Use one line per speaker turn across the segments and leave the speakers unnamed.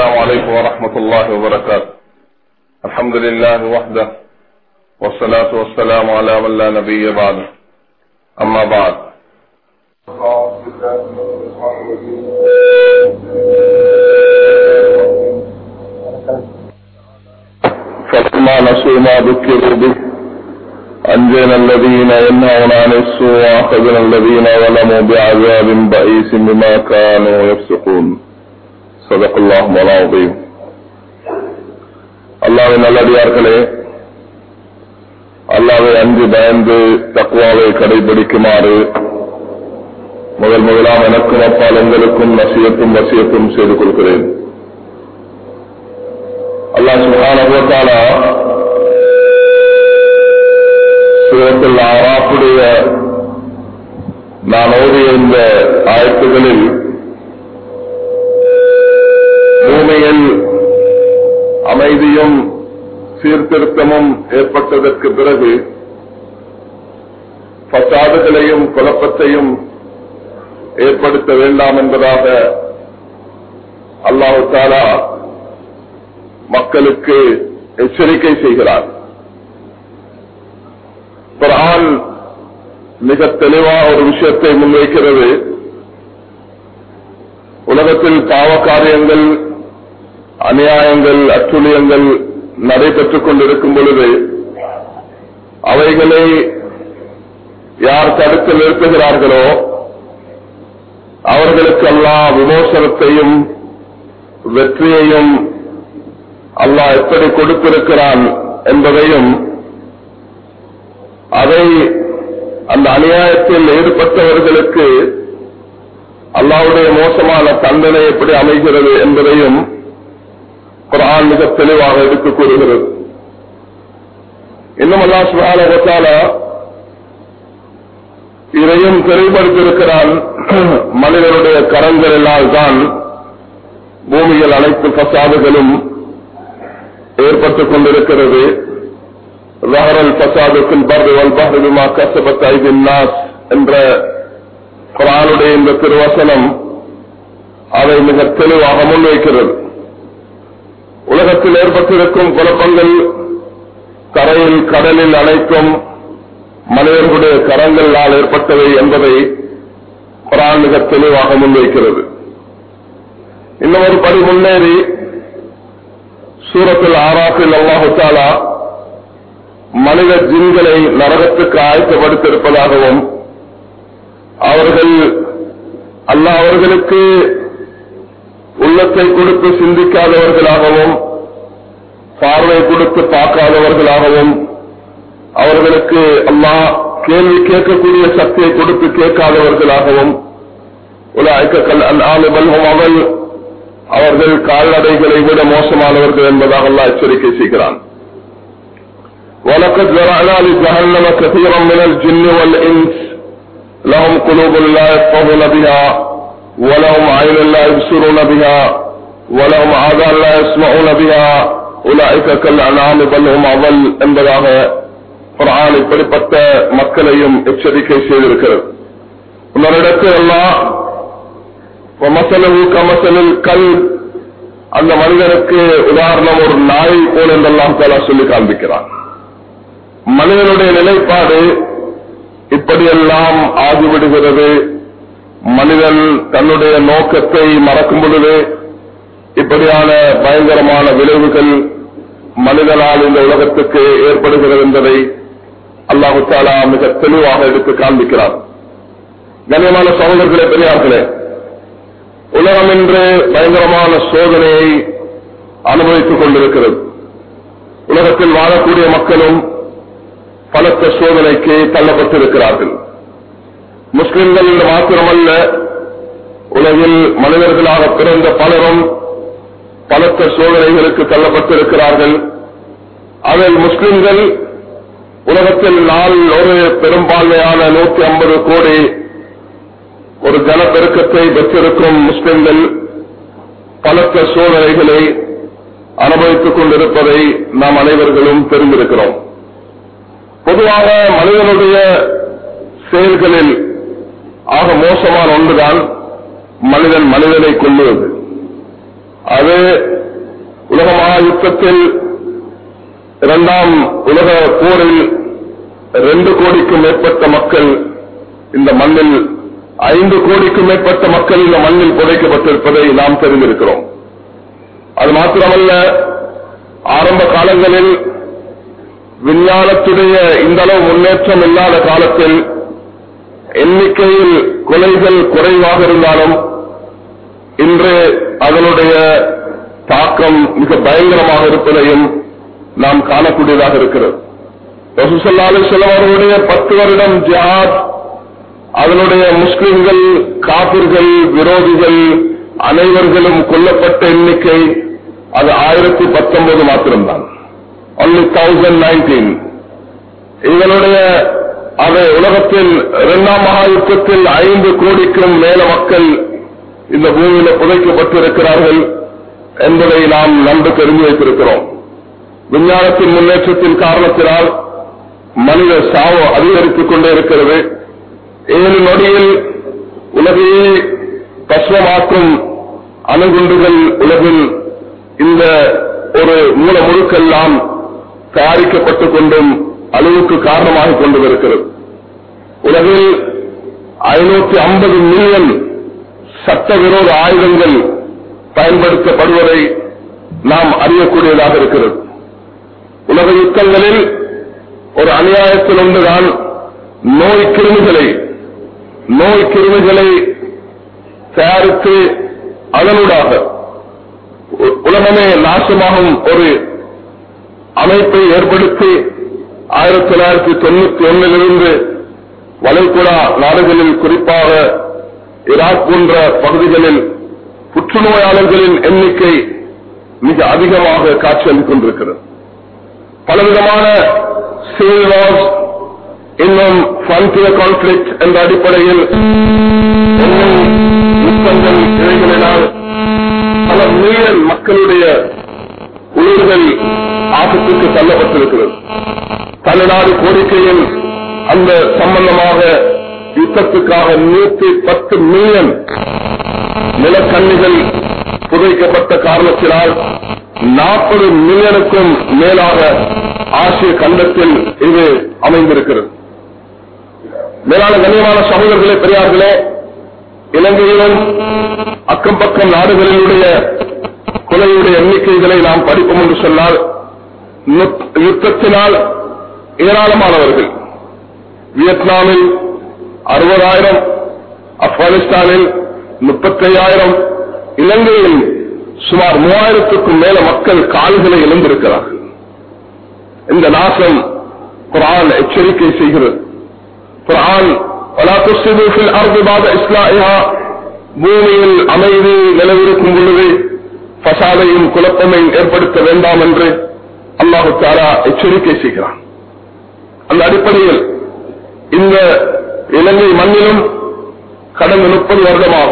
السلام عليكم ورحمة الله وبركاته الحمد لله وحده والصلاة والسلام على من لا نبي بعده أما بعد فلما نسوا ما ذكروا به أنجينا الذين ينهون عن السوء وأخذنا الذين ظلموا بعذاب بئيس بما كانوا يفسقون صدق الله العظيم அல்லாவின் நல்லடியார்களே அல்லாவை அஞ்சு பயந்து தக்குவாவை கடைபிடிக்குமாறு முதல் முதலாம் எனக்கும் அப்பால் உங்களுக்கும் நசியத்தும் வசியத்தும் செய்து கொள்கிறேன் அல்லாஹ் சுகான சூரத்தில் ஆறாப்புடைய நான் ஓதிய இந்த ஆயத்துகளில் பூமியில் அமைதியும் சீர்திருத்தமும் ஏற்பட்டதற்கு பிறகு பசாதுகளையும் குழப்பத்தையும் ஏற்படுத்த வேண்டாம் என்பதாக அல்லாஹு தாலா மக்களுக்கு எச்சரிக்கை செய்கிறார் குரான் மிக தெளிவா ஒரு விஷயத்தை முன்வைக்கிறது உலகத்தில் பாவ காரியங்கள் அநியாயங்கள் அச்சுழியங்கள் நடைபெற்றுக் கொண்டிருக்கும் பொழுது அவைகளை யார் தடுத்து நிறுத்துகிறார்களோ அவர்களுக்கு அல்லாஹ் விமோசனத்தையும் வெற்றியையும் அல்லாஹ் எப்படி கொடுத்திருக்கிறான் என்பதையும் அதை அந்த அநியாயத்தில் ஈடுபட்டவர்களுக்கு அல்லாவுடைய மோசமான தண்டனை எப்படி அமைகிறது என்பதையும் குரான் மிக தெளிவாக எடுத்துக் கூறுகிறது இன்னும் அல்லா சுகால இதையும் தெளிவுபடுத்தியிருக்கிறான் மனிதனுடைய கரங்களினால் தான் பூமியில் அனைத்து பசாதுகளும் ஏற்பட்டுக் கொண்டிருக்கிறது ظهر الفساد في البر والبحر بما كسبت ايدي الناس என்ற குரானுடைய இந்த திருவசனம் அதை மிக தெளிவாக முன்வைக்கிறது உலகத்தில் ஏற்பட்டிருக்கும் குழப்பங்கள் கரையில் கடலில் அனைத்தும் மனிதர்களுடைய கரங்களால் ஏற்பட்டவை என்பதை குரான் மிக தெளிவாக முன்வைக்கிறது இன்னும் ஒரு படி முன்னேறி சூரத்தில் ஆறாப்பில் அல்லாஹு தாலா மனித ஜின்களை நரகத்துக்கு ஆயத்தப்படுத்தியிருப்பதாகவும் அவர்கள் அல்லாஹ் அவர்களுக்கு உள்ளத்தை கொடுத்து சிந்திக்காதவர்களாகவும் பார்வை கொடுத்து பார்க்காதவர்களாகவும் அவர்களுக்கு அல்லாஹ் கேள்வி கேட்கக்கூடிய சக்தியை கொடுத்து கேட்காதவர்களாகவும் உலாய்க்கல் ஆளுபல்கும் அவள் அவர்கள் கால்நடைகளை விட மோசமானவர்கள் என்பதாக அல்லாஹ் எச்சரிக்கை செய்கிறான் ولقد ذرعنا لجهنم كثيرا من الجن والإنس لهم قلوب لا يفقهون بها ولهم عين لا يبصرون بها ولهم آذان لا يسمعون بها أولئك كالأنعام بل هم أضل என்பதாக குரான் இப்படிப்பட்ட மக்களையும் எச்சரிக்கை செய்திருக்கிறது இன்னொரு எல்லாம் மசலவு கமசலில் கல் அந்த மனிதனுக்கு உதாரணம் ஒரு நாய் போல் என்றெல்லாம் தலா சொல்லி காண்பிக்கிறான் மனிதனுடைய நிலைப்பாடு இப்படியெல்லாம் ஆகிவிடுகிறது மனிதன் தன்னுடைய நோக்கத்தை மறக்கும் பொழுது இப்படியான பயங்கரமான விளைவுகள் மனிதனால் இந்த உலகத்துக்கு ஏற்படுகிறது என்பதை அல்லாஹு தாலா மிக தெளிவாக எடுத்து காண்பிக்கிறார் கண்ணியமான சகோதரர்களே பெரியார்களே உலகம் என்று பயங்கரமான சோதனையை அனுபவித்துக் கொண்டிருக்கிறது உலகத்தில் வாழக்கூடிய மக்களும் பலத்த சோதனைக்கு தள்ளப்பட்டிருக்கிறார்கள் முஸ்லிம்கள் மாத்திரமல்ல உலகில் மனிதர்களாக பிறந்த பலரும் பலத்த சோதனைகளுக்கு தள்ளப்பட்டிருக்கிறார்கள் அதில் முஸ்லிம்கள் உலகத்தில் நாள் ஒரு பெரும்பான்மையான நூற்றி ஐம்பது கோடி ஒரு ஜனப்பெருக்கத்தை பெற்றிருக்கும் முஸ்லிம்கள் பலத்த சோதனைகளை அனுபவித்துக் கொண்டிருப்பதை நாம் அனைவர்களும் தெரிந்திருக்கிறோம் பொதுவாக மனிதனுடைய செயல்களில் ஆக மோசமான ஒன்றுதான் மனிதன் மனிதனை கொள்ளுவது அது உலக மகா யுத்தத்தில் இரண்டாம் உலக போரில் ரெண்டு கோடிக்கும் மேற்பட்ட மக்கள் இந்த மண்ணில் ஐந்து கோடிக்கும் மேற்பட்ட மக்கள் இந்த மண்ணில் புதைக்கப்பட்டிருப்பதை நாம் தெரிந்திருக்கிறோம் அது மாத்திரமல்ல ஆரம்ப காலங்களில் விஞ்ஞானத்துடைய இந்த அளவு முன்னேற்றம் இல்லாத காலத்தில் எண்ணிக்கையில் கொலைகள் குறைவாக இருந்தாலும் இன்று அதனுடைய தாக்கம் மிக பயங்கரமாக இருப்பதையும் நாம் காணக்கூடியதாக இருக்கிறது ரசூசல்லாலு செலவர்களுடைய பத்து வருடம் ஜிஹாத் அதனுடைய முஸ்லிம்கள் காபிர்கள் விரோதிகள் அனைவர்களும் கொல்லப்பட்ட எண்ணிக்கை அது ஆயிரத்தி பத்தொன்பது மாத்திரம்தான் ஒன்லி தௌசண்ட் நைன்டீன் எங்களுடைய அதை உலகத்தில் இரண்டாம் மகா யுத்தத்தில் ஐந்து கோடிக்கும் மேல மக்கள் இந்த பூமியில புதைக்கப்பட்டிருக்கிறார்கள் என்பதை நாம் நன்கு தெரிந்து வைத்திருக்கிறோம் விஞ்ஞானத்தின் முன்னேற்றத்தின் காரணத்தினால் மனித சாவு அதிகரித்துக் கொண்டே இருக்கிறது ஏழு நொடியில் உலகையே பஸ்வமாக்கும் அணுகுண்டுகள் உலகில் இந்த ஒரு மூல முழுக்கெல்லாம் தயாரிக்கப்பட்டுக் கொண்டும் அழிவுக்கு காரணமாக கொண்டு இருக்கிறது உலகில் ஐநூத்தி ஐம்பது மில்லியன் சட்டவிரோத ஆயுதங்கள் பயன்படுத்தப்படுவதை நாம் அறியக்கூடியதாக இருக்கிறது உலக யுத்தங்களில் ஒரு அநியாயத்தில் ஒன்றுதான் நோய் கிருமிகளை நோய் கிருமிகளை தயாரித்து அதனூடாக உ- உலகமே நாசமாகும் ஒரு அமைப்பை ஏற்படுத்தி ஆயிரத்தி தொள்ளாயிரத்தி தொண்ணூத்தி ஒன்னிலிருந்து வளைகுடா நாடுகளில் குறிப்பாக ஈராக் போன்ற பகுதிகளில் புற்றுநோயாளர்களின் எண்ணிக்கை மிக அதிகமாக காட்சியளித்துக் கொண்டிருக்கிறது பலவிதமான சிவில் வார்ஸ் இன்னும் frontier கான்ஃபிளிக்ட் என்ற அடிப்படையில் இன்னும் யுத்தங்கள் இவைகளினால் பல மில்லியன் மக்களுடைய உயிர்கள் ஆபத்துக்கு தள்ளப்பட்டிருக்கிறது தமிழ்நாடு கோரிக்கையில் அந்த சம்பந்தமாக யுத்தத்துக்காக நூத்தி பத்து மில்லியன் நிலக்கண்ணிகள் புதைக்கப்பட்ட காரணத்தினால் நாற்பது மில்லியனுக்கும் மேலாக ஆசிய கண்டத்தில் இது அமைந்திருக்கிறது மேலான கண்ணியமான சகோதரர்களே பெரியார்களே இலங்கையிலும் அக்கம் பக்கம் நாடுகளிலுடைய கொலையுடைய எண்ணிக்கைகளை நாம் படிப்போம் என்று சொன்னால் நுத்- யுத்தத்தினால் ஏராளமானவர்கள் வியட்நாமில் அறுபதாயிரம் ஆப்கானிஸ்தானில் முப்பத்தையாயிரம் இலங்கையில் சுமார் மூவாயிரத்துக்கும் மேல மக்கள் கால்களை இழந்திருக்கிறார்கள் இந்த நாசம் குரான் எச்சரிக்கை செய்கிறது குரான் ولا تفسدوا في الارض بعد اصلاحها பூமியில் அமைதி நிலவிருக்கும் பொழுது பசாதையும் குழப்பமையும் ஏற்படுத்த வேண்டாம் என்று அல்லாஹு தாரா எச்சரிக்கை செய்கிறான் அந்த அடிப்படையில் இந்த இலங்கை மண்ணிலும் கடந்த முப்பது வருடமாக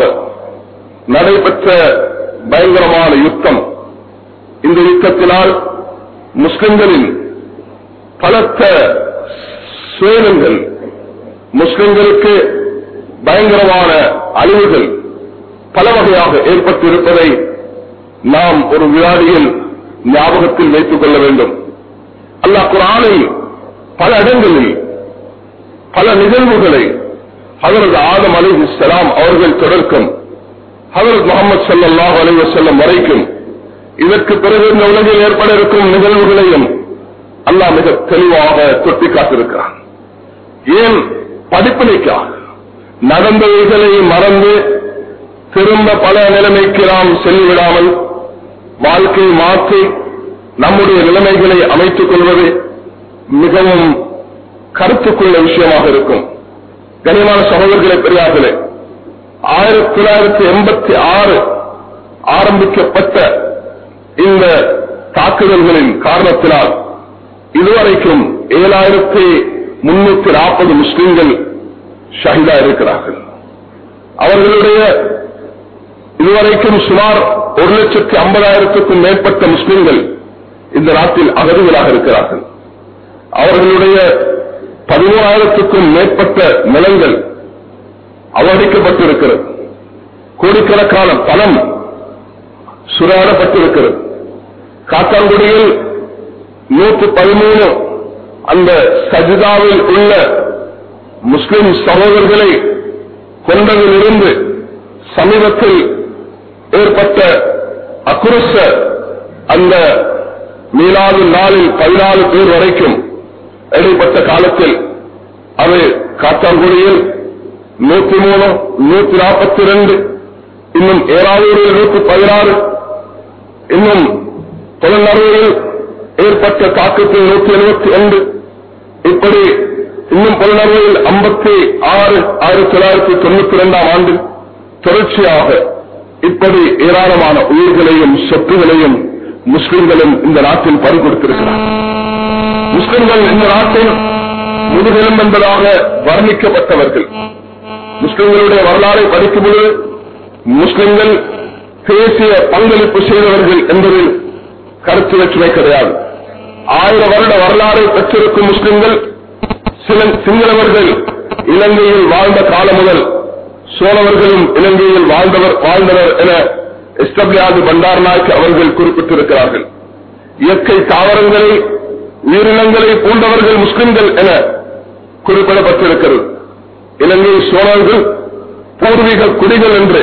நடைபெற்ற பயங்கரமான யுத்தம் இந்த யுத்தத்தினால் முஸ்லிம்களின் பலத்த சேதங்கள் முஸ்லிம்களுக்கு பயங்கரமான அழிவுகள் பல வகையாக ஏற்பட்டிருப்பதை நாம் ஒரு வினாடியில் ஞாபகத்தில் வைத்துக் கொள்ள வேண்டும் அல்லாஹ் குரானில் பல இடங்களில் பல நிகழ்வுகளை ஹதரத் ஆதம் அலி இஸ்லாம் அவர்கள் தொடர்க்கும் ஹதரத் முகமது ஸல்லல்லாஹு அலைஹி வஸல்லம் வரைக்கும் இதற்கு பிறகு இந்த உலகில் ஏற்பட இருக்கும் நிகழ்வுகளையும் அல்லாஹ் மிக தெளிவாக தொட்டி காட்டிருக்கிறான் ஏன் படிப்பினைக்காக நடந்தவைகளை மறந்து திரும்ப பல நிலைமைக்கு நாம் செல்லிவிடாமல் வாழ்க்கை மாற்றி நம்முடைய நிலைமைகளை அமைத்துக் கொள்வது மிகவும் கருத்துக்குள்ள விஷயமாக இருக்கும் கனிமான சகோதரர்களை பெரியார்களே ஆயிரத்தி தொள்ளாயிரத்தி எண்பத்தி ஆறு ஆரம்பிக்கப்பட்ட இந்த தாக்குதல்களின் காரணத்தினால் இதுவரைக்கும் ஏழாயிரத்தி முன்னூத்தி நாற்பது முஸ்லிம்கள் ஷஹீதா இருக்கிறார்கள் அவர்களுடைய இதுவரைக்கும் சுமார் ஒரு லட்சத்தி ஐம்பதாயிரத்துக்கும் மேற்பட்ட முஸ்லிம்கள் இந்த நாட்டில் அகதிகளாக இருக்கிறார்கள் அவர்களுடைய பதிமூணாயிரத்துக்கும் மேற்பட்ட நிலங்கள் அவமதிக்கப்பட்டிருக்கிறது கோடிக்கணக்கான பணம் சுராடப்பட்டிருக்கிறது காத்தாங்குடியில் நூற்று பதிமூணு அந்த சஜிதாவில் உள்ள முஸ்லிம் சகோதரர்களை கொண்டதிலிருந்து சமீபத்தில் ஏற்பட்ட அக்குரச அந்த மீளாது நாளில் பதினாலு பேர் வரைக்கும் இடைப்பட்ட காலத்தில் அது காத்தாங்குடியில் நூத்தி மூணு நூத்தி நாற்பத்தி ரெண்டு இன்னும் ஏழாவூரில் நூத்தி பதினாறு இன்னும் புலனறுவையில் ஏற்பட்ட தாக்கத்தில் நூத்தி எழுபத்தி ஒன்று இப்படி இன்னும் புலனறுவையில் ஐம்பத்தி ஆறு ஆயிரத்தி தொள்ளாயிரத்தி தொண்ணூத்தி இரண்டாம் ஆண்டு தொடர்ச்சியாக இப்படி ஏராளமான உயிர்களையும் சொத்துகளையும் முஸ்லிம்களும் இந்த நாட்டில் பறி கொடுத்திருக்கிறார் முஸ்லிம்கள் இந்த நாட்டில் முதுகெலும் என்பதாக வர்ணிக்கப்பட்டவர்கள் முஸ்லிம்களுடைய வரலாறை படிக்கும் பொழுது முஸ்லிம்கள் தேசிய பங்களிப்பு செய்தவர்கள் என்பதில் கருத்து வேற்றுமை கிடையாது ஆயிரம் வருட வரலாறை பெற்றிருக்கும் முஸ்லிம்கள் சில சிங்களவர்கள் இலங்கையில் வாழ்ந்த காலம் முதல் சோழவர்களும் இலங்கையில் வாழ்ந்தவர் வாழ்ந்தவர் என எஸ்டபிளாது பண்டார் நாயக் அவர்கள் குறிப்பிட்டிருக்கிறார்கள் இயற்கை தாவரங்களை உயிரினங்களை பூண்டவர்கள் முஸ்லிம்கள் என குறிப்பிடப்பட்டிருக்கிறது இலங்கை சோழர்கள் பூர்வீக குடிகள் என்று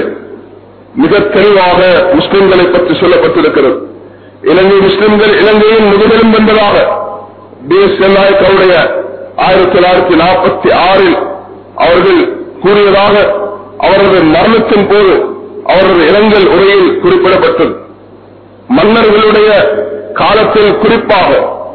மிக தெளிவாக முஸ்லிம்களை பற்றி சொல்லப்பட்டிருக்கிறது இலங்கை முஸ்லிம்கள் இலங்கையின் முதுகெலும் என்பதாக பி எஸ் நாயக் அவருடைய ஆயிரத்தி தொள்ளாயிரத்தி நாற்பத்தி ஆறில் அவர்கள் கூறியதாக அவரது மரணத்தின் போது அவரது இரங்கல் உரையில் குறிப்பிடப்பட்டது மன்னர்களுடைய காலத்தில் குறிப்பாக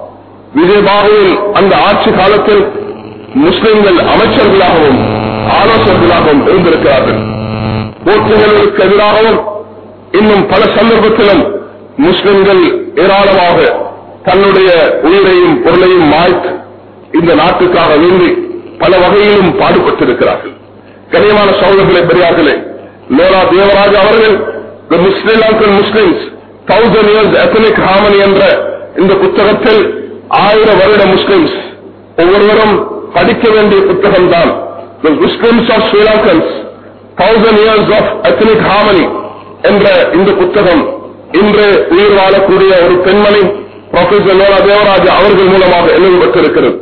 விஜயபாகுவில் அந்த ஆட்சி காலத்தில் முஸ்லிம்கள் அமைச்சர்களாகவும் ஆலோசகர்களாகவும் இருந்திருக்கிறார்கள் போர்ச்சுகல்களுக்கு எதிராகவும் இன்னும் பல சந்தர்ப்பத்திலும் முஸ்லிம்கள் ஏராளமாக தன்னுடைய உயிரையும் பொருளையும் மாய்த்து இந்த நாட்டுக்காக வேண்டி பல வகையிலும் பாடுபட்டிருக்கிறார்கள் கனியமான சகோதரர்களே பெரியார்களே லோரா தேவராஜ் அவர்கள் Sri Lankan Muslims thousand years ethnic harmony என்ற இந்த புத்தகத்தில் ஆயிரம் வருட முஸ்லிம்ஸ் ஒவ்வொருவரும் படிக்க வேண்டிய புத்தகம் தான் Muslims of Sri Lankans thousand years of ethnic harmony என்ற இந்த புத்தகம் இன்று உயிர் வாழக்கூடிய ஒரு பெண்மணி ப்ரொஃபசர் லோரா தேவராஜ் அவர்கள் மூலமாக எழுதப்பட்டிருக்கிறது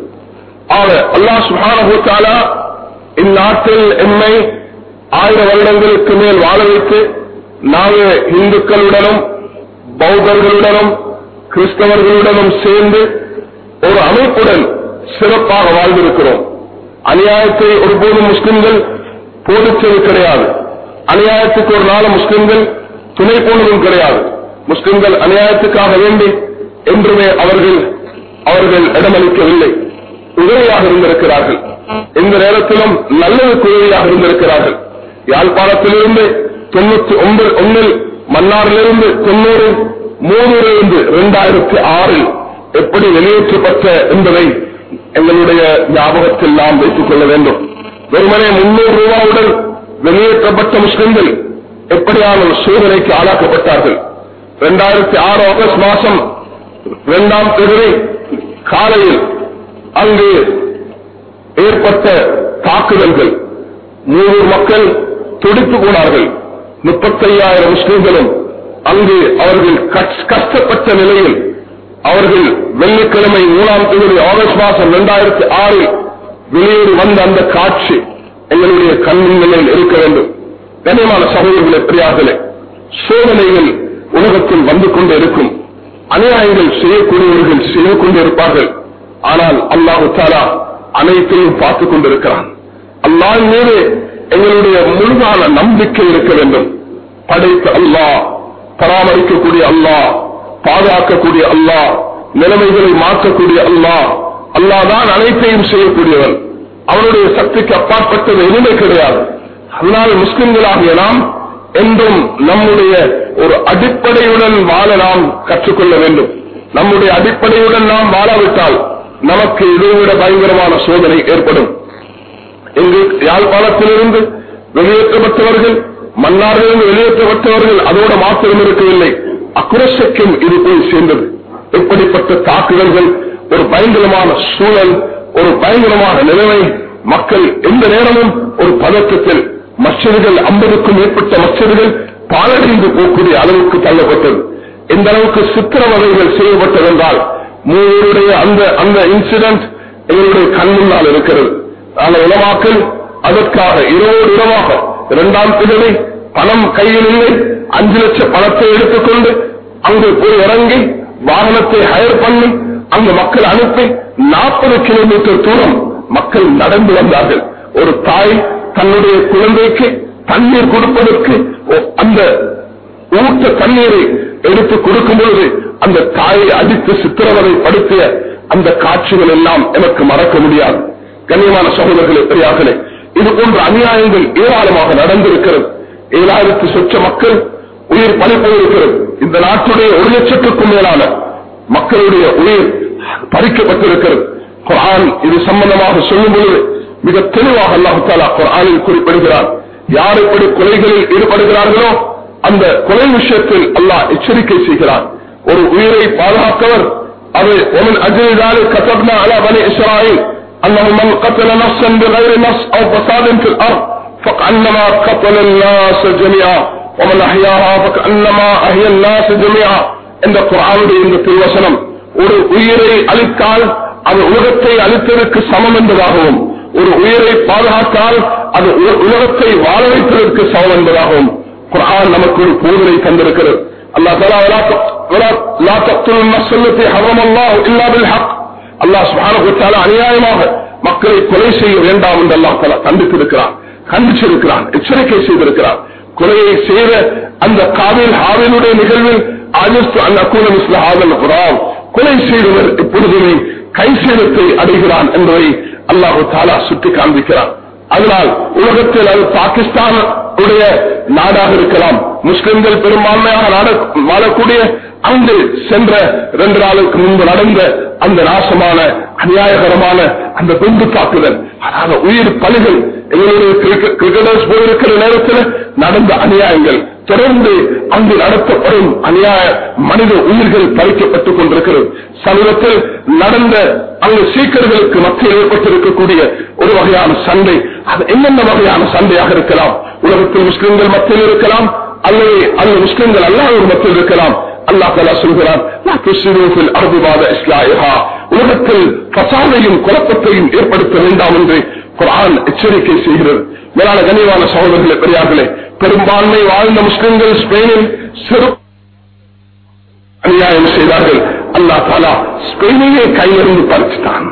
ஆக அல்லாஹ் சுப்ஹானஹு தஆலா இந்நாட்டில் எம்மை ஆயிரம் வருடங்களுக்கு மேல் வாழ வைத்து நாங்கள் இந்துக்களுடனும் பௌத்தர்களுடனும் கிறிஸ்தவர்களுடனும் சேர்ந்து ஒரு அமைப்புடன் சிறப்பாக வாழ்ந்திருக்கிறோம் அநியாயத்தை ஒருபோதும் முஸ்லிம்கள் போதித்தது கிடையாது அநியாயத்துக்கு ஒரு நாள் முஸ்லிம்கள் துணை போனதும் கிடையாது முஸ்லிம்கள் அநியாயத்துக்காக வேண்டி என்றுமே அவர்கள் அவர்கள் இடமளிக்கவில்லை உதவியாக இருந்திருக்கிறார்கள் எந்த நேரத்திலும் நல்லதுக்கு உதவியாக இருந்திருக்கிறார்கள் யாழ்ப்பாணத்திலிருந்து தொண்ணூத்தி ஒன்பது ஒன்னில் மன்னாரிலிருந்து தொண்ணூறு மூணிலிருந்து இரண்டாயிரத்தி ஆறில் எப்படி வெளியேற்றப்பட்ட என்பதை எங்களுடைய ஞாபகத்தில் நாம் வைத்துக் கொள்ள வேண்டும் வெறுமனே முன்னூறு ரூபாவுடன் வெளியேற்றப்பட்ட முஸ்லிம்கள் எப்படியான ஒரு சோதனைக்கு ஆளாக்கப்பட்டார்கள் இரண்டாயிரத்தி ஆறு ஆகஸ்ட் மாசம் இரண்டாம் தேதி காலையில் அங்கு ஏற்பட்ட தாக்குதல்கள் மூணூர் மக்கள் துடித்து போனார்கள் முப்பத்தையாயிரம் முஸ்லிம்களும் அங்கு அவர்கள் கஷ்- கஷ்டப்பட்ட நிலையில் அவர்கள் வெள்ளிக்கிழமை மூணாம் தேதி ஆகஸ்ட் மாசம் இரண்டாயிரத்தி ஆறில் வெளியேறி வந்த அந்த காட்சி எங்களுடைய கண்ணின் நிலையில் இருக்க வேண்டும் கனியமான சகோதரர்களே பிரியார்களே சோதனைகள் உலகத்தில் வந்து கொண்டே இருக்கும் அநியாயங்கள் செய்யக்கூடியவர்கள் செய்து கொண்டே இருப்பார்கள் ஆனால் அல்லாஹு தாலா அனைத்தையும் பார்த்துக் கொண்டிருக்கிறான் அல்லாஹ் மீது எங்களுடைய முழுமையான நம்பிக்கை இருக்க வேண்டும் படைத்த அல்லாஹ் பராமரிக்கக்கூடிய அல்லாஹ் பாதுகாக்கக்கூடிய அல்லாஹ் நிலைமைகளை மாற்றக்கூடிய அல்லாஹ் அல்லாஹ் தான் அனைத்தையும் செய்யக்கூடியவன் அவனுடைய சக்திக்கு அப்பாற்பட்டது எதுவுமே கிடையாது அதனால் முஸ்லிம்களாகிய நாம் என்றும் நம்முடைய ஒரு அடிப்படையுடன் வாழ நாம் கற்றுக்கொள்ள வேண்டும் நம்முடைய அடிப்படையுடன் நாம் வாழாவிட்டால் நமக்கு இதைவிட பயங்கரமான சோதனை ஏற்படும் இங்கு யாழ்ப்பாணத்திலிருந்து வெளியேற்றப்பட்டவர்கள் மன்னாரிலிருந்து வெளியேற்றப்பட்டவர்கள் அதோட மாத்திரம் இருக்கவில்லை அக்குரசைக்கும் இது போய் சேர்ந்தது இப்படிப்பட்ட தாக்குதல்கள் ஒரு பயங்கரமான சூழல் ஒரு பயங்கரமான நிலைமை மக்கள் எந்த நேரமும் ஒரு பதற்றத்தில் மச்சர்கள் ஐம்பதுக்கும் மேற்பட்ட மச்சர்கள் பாலடைந்து போகக்கூடிய அளவுக்கு தள்ளப்பட்டது எந்த அளவுக்கு சித்திரவதைகள் செய்யப்பட்டது என்றால் மூவருடைய அந்த அந்த இன்சிடென்ட் எங்களுடைய கண் முன்னால் இருக்கிறது ஆனால் உலமாக்கள் அதற்காக இரவோடு இரவாக இரண்டாம் திகழை பணம் கையில் இல்லை அஞ்சு லட்சம் பணத்தை எடுத்துக்கொண்டு அங்கு போய் இறங்கி வாகனத்தை ஹயர் பண்ணி அங்கு மக்கள் அனுப்பி நாற்பது கிலோமீட்டர் தூரம் மக்கள் நடந்து வந்தார்கள் ஒரு தாய் தன்னுடைய குழந்தைக்கு தண்ணீர் கொடுப்பதற்கு ஒ- அந்த ஊட்ட தண்ணீரை எடுத்து கொடுக்கும் பொழுது அந்த தாயை அடித்து சித்திரவதை படுத்திய அந்த காட்சிகள் எல்லாம் எனக்கு மறக்க முடியாது கண்ணியமான சகோதரர்களே பெரியார்களே இது போன்ற அநியாயங்கள் ஏராளமாக நடந்திருக்கிறது ஏழாயிரத்து சொச்ச மக்கள் உயிர் பலி போயிருக்கிறது இந்த நாட்டுடைய ஒரு லட்சத்துக்கும் மேலான மக்களுடைய உயிர் பறிக்கப்பட்டிருக்கிறது குர்ஆன் இது சம்பந்தமாக சொல்லும் பொழுது மிக தெளிவாக அல்லாஹு தாலா குர்ஆனில் குறிப்பிடுகிறார் யார் எப்படி கொலைகளில் ஈடுபடுகிறார்களோ அந்த கொலை விஷயத்தில் அல்லாஹ் எச்சரிக்கை செய்கிறார் ஒரு உயிரை பாதுகாத்தவர் அது ومن أجل ذلك كتبنا على بني إسرائيل أنه من قتل نفسا بغير نفس أو فساد في الأرض فكأنما قتل الناس جميعا ومن أحياها فكأنما أحيا الناس جميعا இந்த குரானுடைய இந்த திருவசனம் ஒரு உயிரை அழித்தால் அது உலகத்தை அழித்ததற்கு சமம் என்பதாகவும் ஒரு உயிரை பாதுகாத்தால் அது உல- உலகத்தை வாழ வைப்பதற்கு சமம் என்பதாகவும் குர்ஆன் நமக்கு ஒரு போதனை தந்திருக்கிறது அல்லாஹ் தஆலா வலா தக்- வலா- லா தக்துல் நஃப்ஸ அல்லதி ஹர்ரமல்லாஹு இல்லா பில் ஹக் அல்லாஹ் சுப்ஹானஹு வ தஆலா அநியாயமாக மக்களை கொலை செய்ய வேண்டாம் என்று அல்லாஹ் தஆலா கண்டித்திருக்கிறான் கண்டிச்சிருக்கிறான் எச்சரிக்கை செய்திருக்கிறான் கொலையை செய்த அந்த காவில் ஹாவினுடைய நிகழ்வில் ஆஜஸ்து அந்த அக்கூல மிஸ்ல ஹாவல் குராம் கொலை செய்தவர் எப்பொழுதுமே கைசேதத்தை அடைகிறான் என்பதை அல்லாஹு தாலா சுட்டி காண்பிக்கிறான் அதனால் உலகத்தில் அது பாகிஸ்தான் உடைய நாடாக இருக்கலாம் முஸ்லிம்கள் பெரும்பான்மையாக நாட- வாழக்கூடிய அங்கு சென்ற ரெண்டு நாளுக்கு முன்பு நடந்த அந்த நாசமான அநியாயகரமான அந்த குண்டு தாக்குதல் அதாவது உயிர் பலிகள் எங்களுடைய கிரிக்கெ- கிரிக்கெட்டர்ஸ் போயிருக்கிற நேரத்தில் நடந்த அநியாயங்கள் தொடர்ந்து அங்கு நடத்தப்படும் அநியாய மனித உயிர்கள் பறிக்கப்பட்டுக் கொண்டிருக்கிறது சமீபத்தில் நடந்த அங்கு சீக்கர்களுக்கு மத்தியில் ஏற்பட்டிருக்கக்கூடிய ஒரு வகையான சண்டை அது என்னென்ன வகையான சண்டையாக இருக்கலாம் உலகத்தில் முஸ்லிம்கள் மத்தியில் இருக்கலாம் அல்லது அல்லது முஸ்லிம்கள் அல்லாத மத்தியில் இருக்கலாம் அல்லாஹ் தலா சொல்கிறான் "லா துஸ்ரிஃபு ஃபில் அர்தி பாத இஸ்லாஹிஹா." உலகத்தில் பசாதையும் குழப்பத்தையும் ஏற்படுத்த வேண்டாம் என்று குர்ஆன் எச்சரிக்கை செய்கிறது மேலான கனிவான சகோதரர்களே பெரியார்களே பெரும்பான்மை வாழ்ந்த முஸ்லிம்கள் ஸ்பெயினில் சிறு அநியாயம் செய்தார்கள் அல்லாஹ் தாலா ஸ்பெயினையே கையிலிருந்து பறிச்சுட்டான்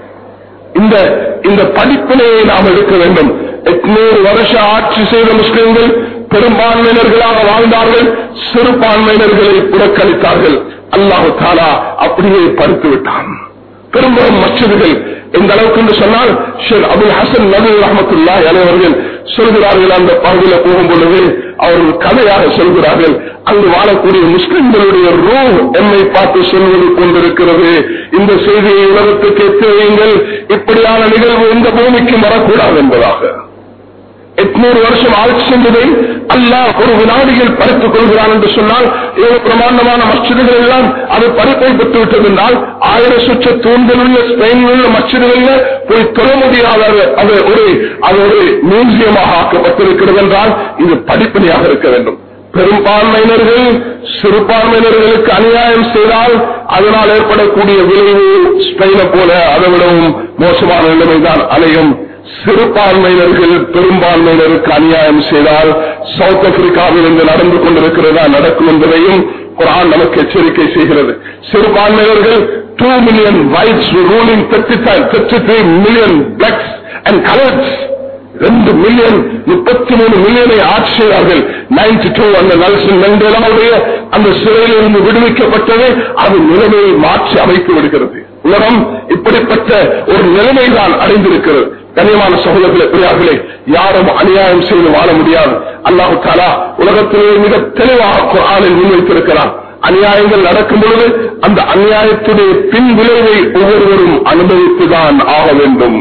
இந்த இந்த படிப்பினையை நாம் எடுக்க வேண்டும் எட்நூறு வருஷ ஆட்சி செய்த முஸ்லிம்கள் பெரும்பான்மையினர்களாக வாழ்ந்தார்கள் சிறுபான்மையினர்களை புறக்கணித்தார்கள் அல்லாஹு தாலா அப்படியே பறித்து விட்டான் பெரும்பெரும் மச்சதுகள் எந்த அளவுக்கு என்று சொன்னால் ஷேர் அபுல் ஹசன் நபி ரஹமத்துல்லா அனைவர்கள் சொல்கிறார்கள் அந்த பகுதியில் போகும் பொழுது அவர்கள் கதையாக சொல்கிறார்கள் அங்கு வாழக்கூடிய முஸ்லிம்களுடைய ரூ என்னை பார்த்து சொல்வது கொண்டிருக்கிறது இந்த செய்தியை உலகத்துக்கு எத்துவீங்கள் இப்படியான நிகழ்வு இந்த பூமிக்கு வரக்கூடாது என்பதாக எட்நூறு வருஷம் ஆட்சி சென்றதை அல்லாஹ் ஒரு வினாடியில் பறித்துக் கொள்கிறான் என்று சொன்னால் ஏழு பிரமாண்டமான மஸ்ஜிதுகள் எல்லாம் அது பறிப்பை பெற்று விட்டது என்றால் ஆயிரம் சுற்ற தூண்கள் உள்ள ஸ்பெயினில் உள்ள மஸ்ஜிதுகளில் போய் தொழ முடியாத அது- அது ஒரு அது ஒரு மியூசியமாக ஆக்கப்பட்டிருக்கிறது என்றால் இது படிப்படியாக இருக்க வேண்டும் பெரும்பான்மையினர்கள் சிறுபான்மையினர்களுக்கு அநியாயம் செய்தால் அதனால் ஏற்படக்கூடிய விளைவு ஸ்பெயினை போல அதை விடவும் மோசமான நிலைமைதான் அலையும் சிறுபான்மையினர்கள் பெரும்பான்மையினருக்கு அநியாயம் செய்தால் சவுத் ஆப்பிரிக்காவில் இருந்து நடந்து கொண்டிருக்கிறதா நடக்கும் என்பதையும் குரான் நமக்கு எச்சரிக்கை செய்கிறது சிறுபான்மையினர்கள் two million whites ruling thirty three million blacks and colours ரெண்டு மில்லியன் முப்பத்தி மூணு மில்லியனை ஆட்சி செய்தார்கள் நைன்டி டூ அந்த நல்சன் மண்டேலாவுடைய அந்த சிறையில் இருந்து விடுவிக்கப்பட்டது அது நிலைமையை மாற்றி அமைத்து விடுகிறது உலகம் இப்படிப்பட்ட ஒரு நிலைமைதான் அடைந்திருக்கிறது கனியமான சகோதரர்களே பெரியார்களே யாரும் அநியாயம் செய்து வாழ முடியாது அல்லாஹு தாலா உலகத்திலே மிக தெளிவாக குர்ஆனில் முன்வைத்திருக்கிறான் அநியாயங்கள் நடக்கும் பொழுது அந்த அநியாயத்துடைய பின் விளைவை ஒவ்வொருவரும் அனுபவித்துதான் ஆக வேண்டும்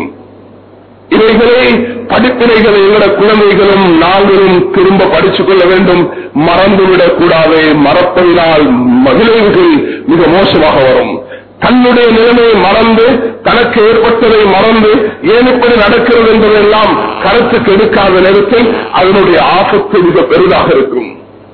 இவைகளை படிப்பினைகளை எங்களோட குழந்தைகளும் நாங்களும் திரும்ப படித்துக் கொள்ள வேண்டும் மறந்துவிடக் கூடாது மறப்பதினால் மகிழ்வுகள் மிக மோசமாக வரும் தன்னுடைய நிலைமையை மறந்து தனக்கு ஏற்பட்டதை மறந்து ஏன் இப்படி நடக்கிறது என்பதெல்லாம் கருத்துக்கு எடுக்காத நேரத்தில் அதனுடைய ஆபத்து மிக பெரிதாக இருக்கும்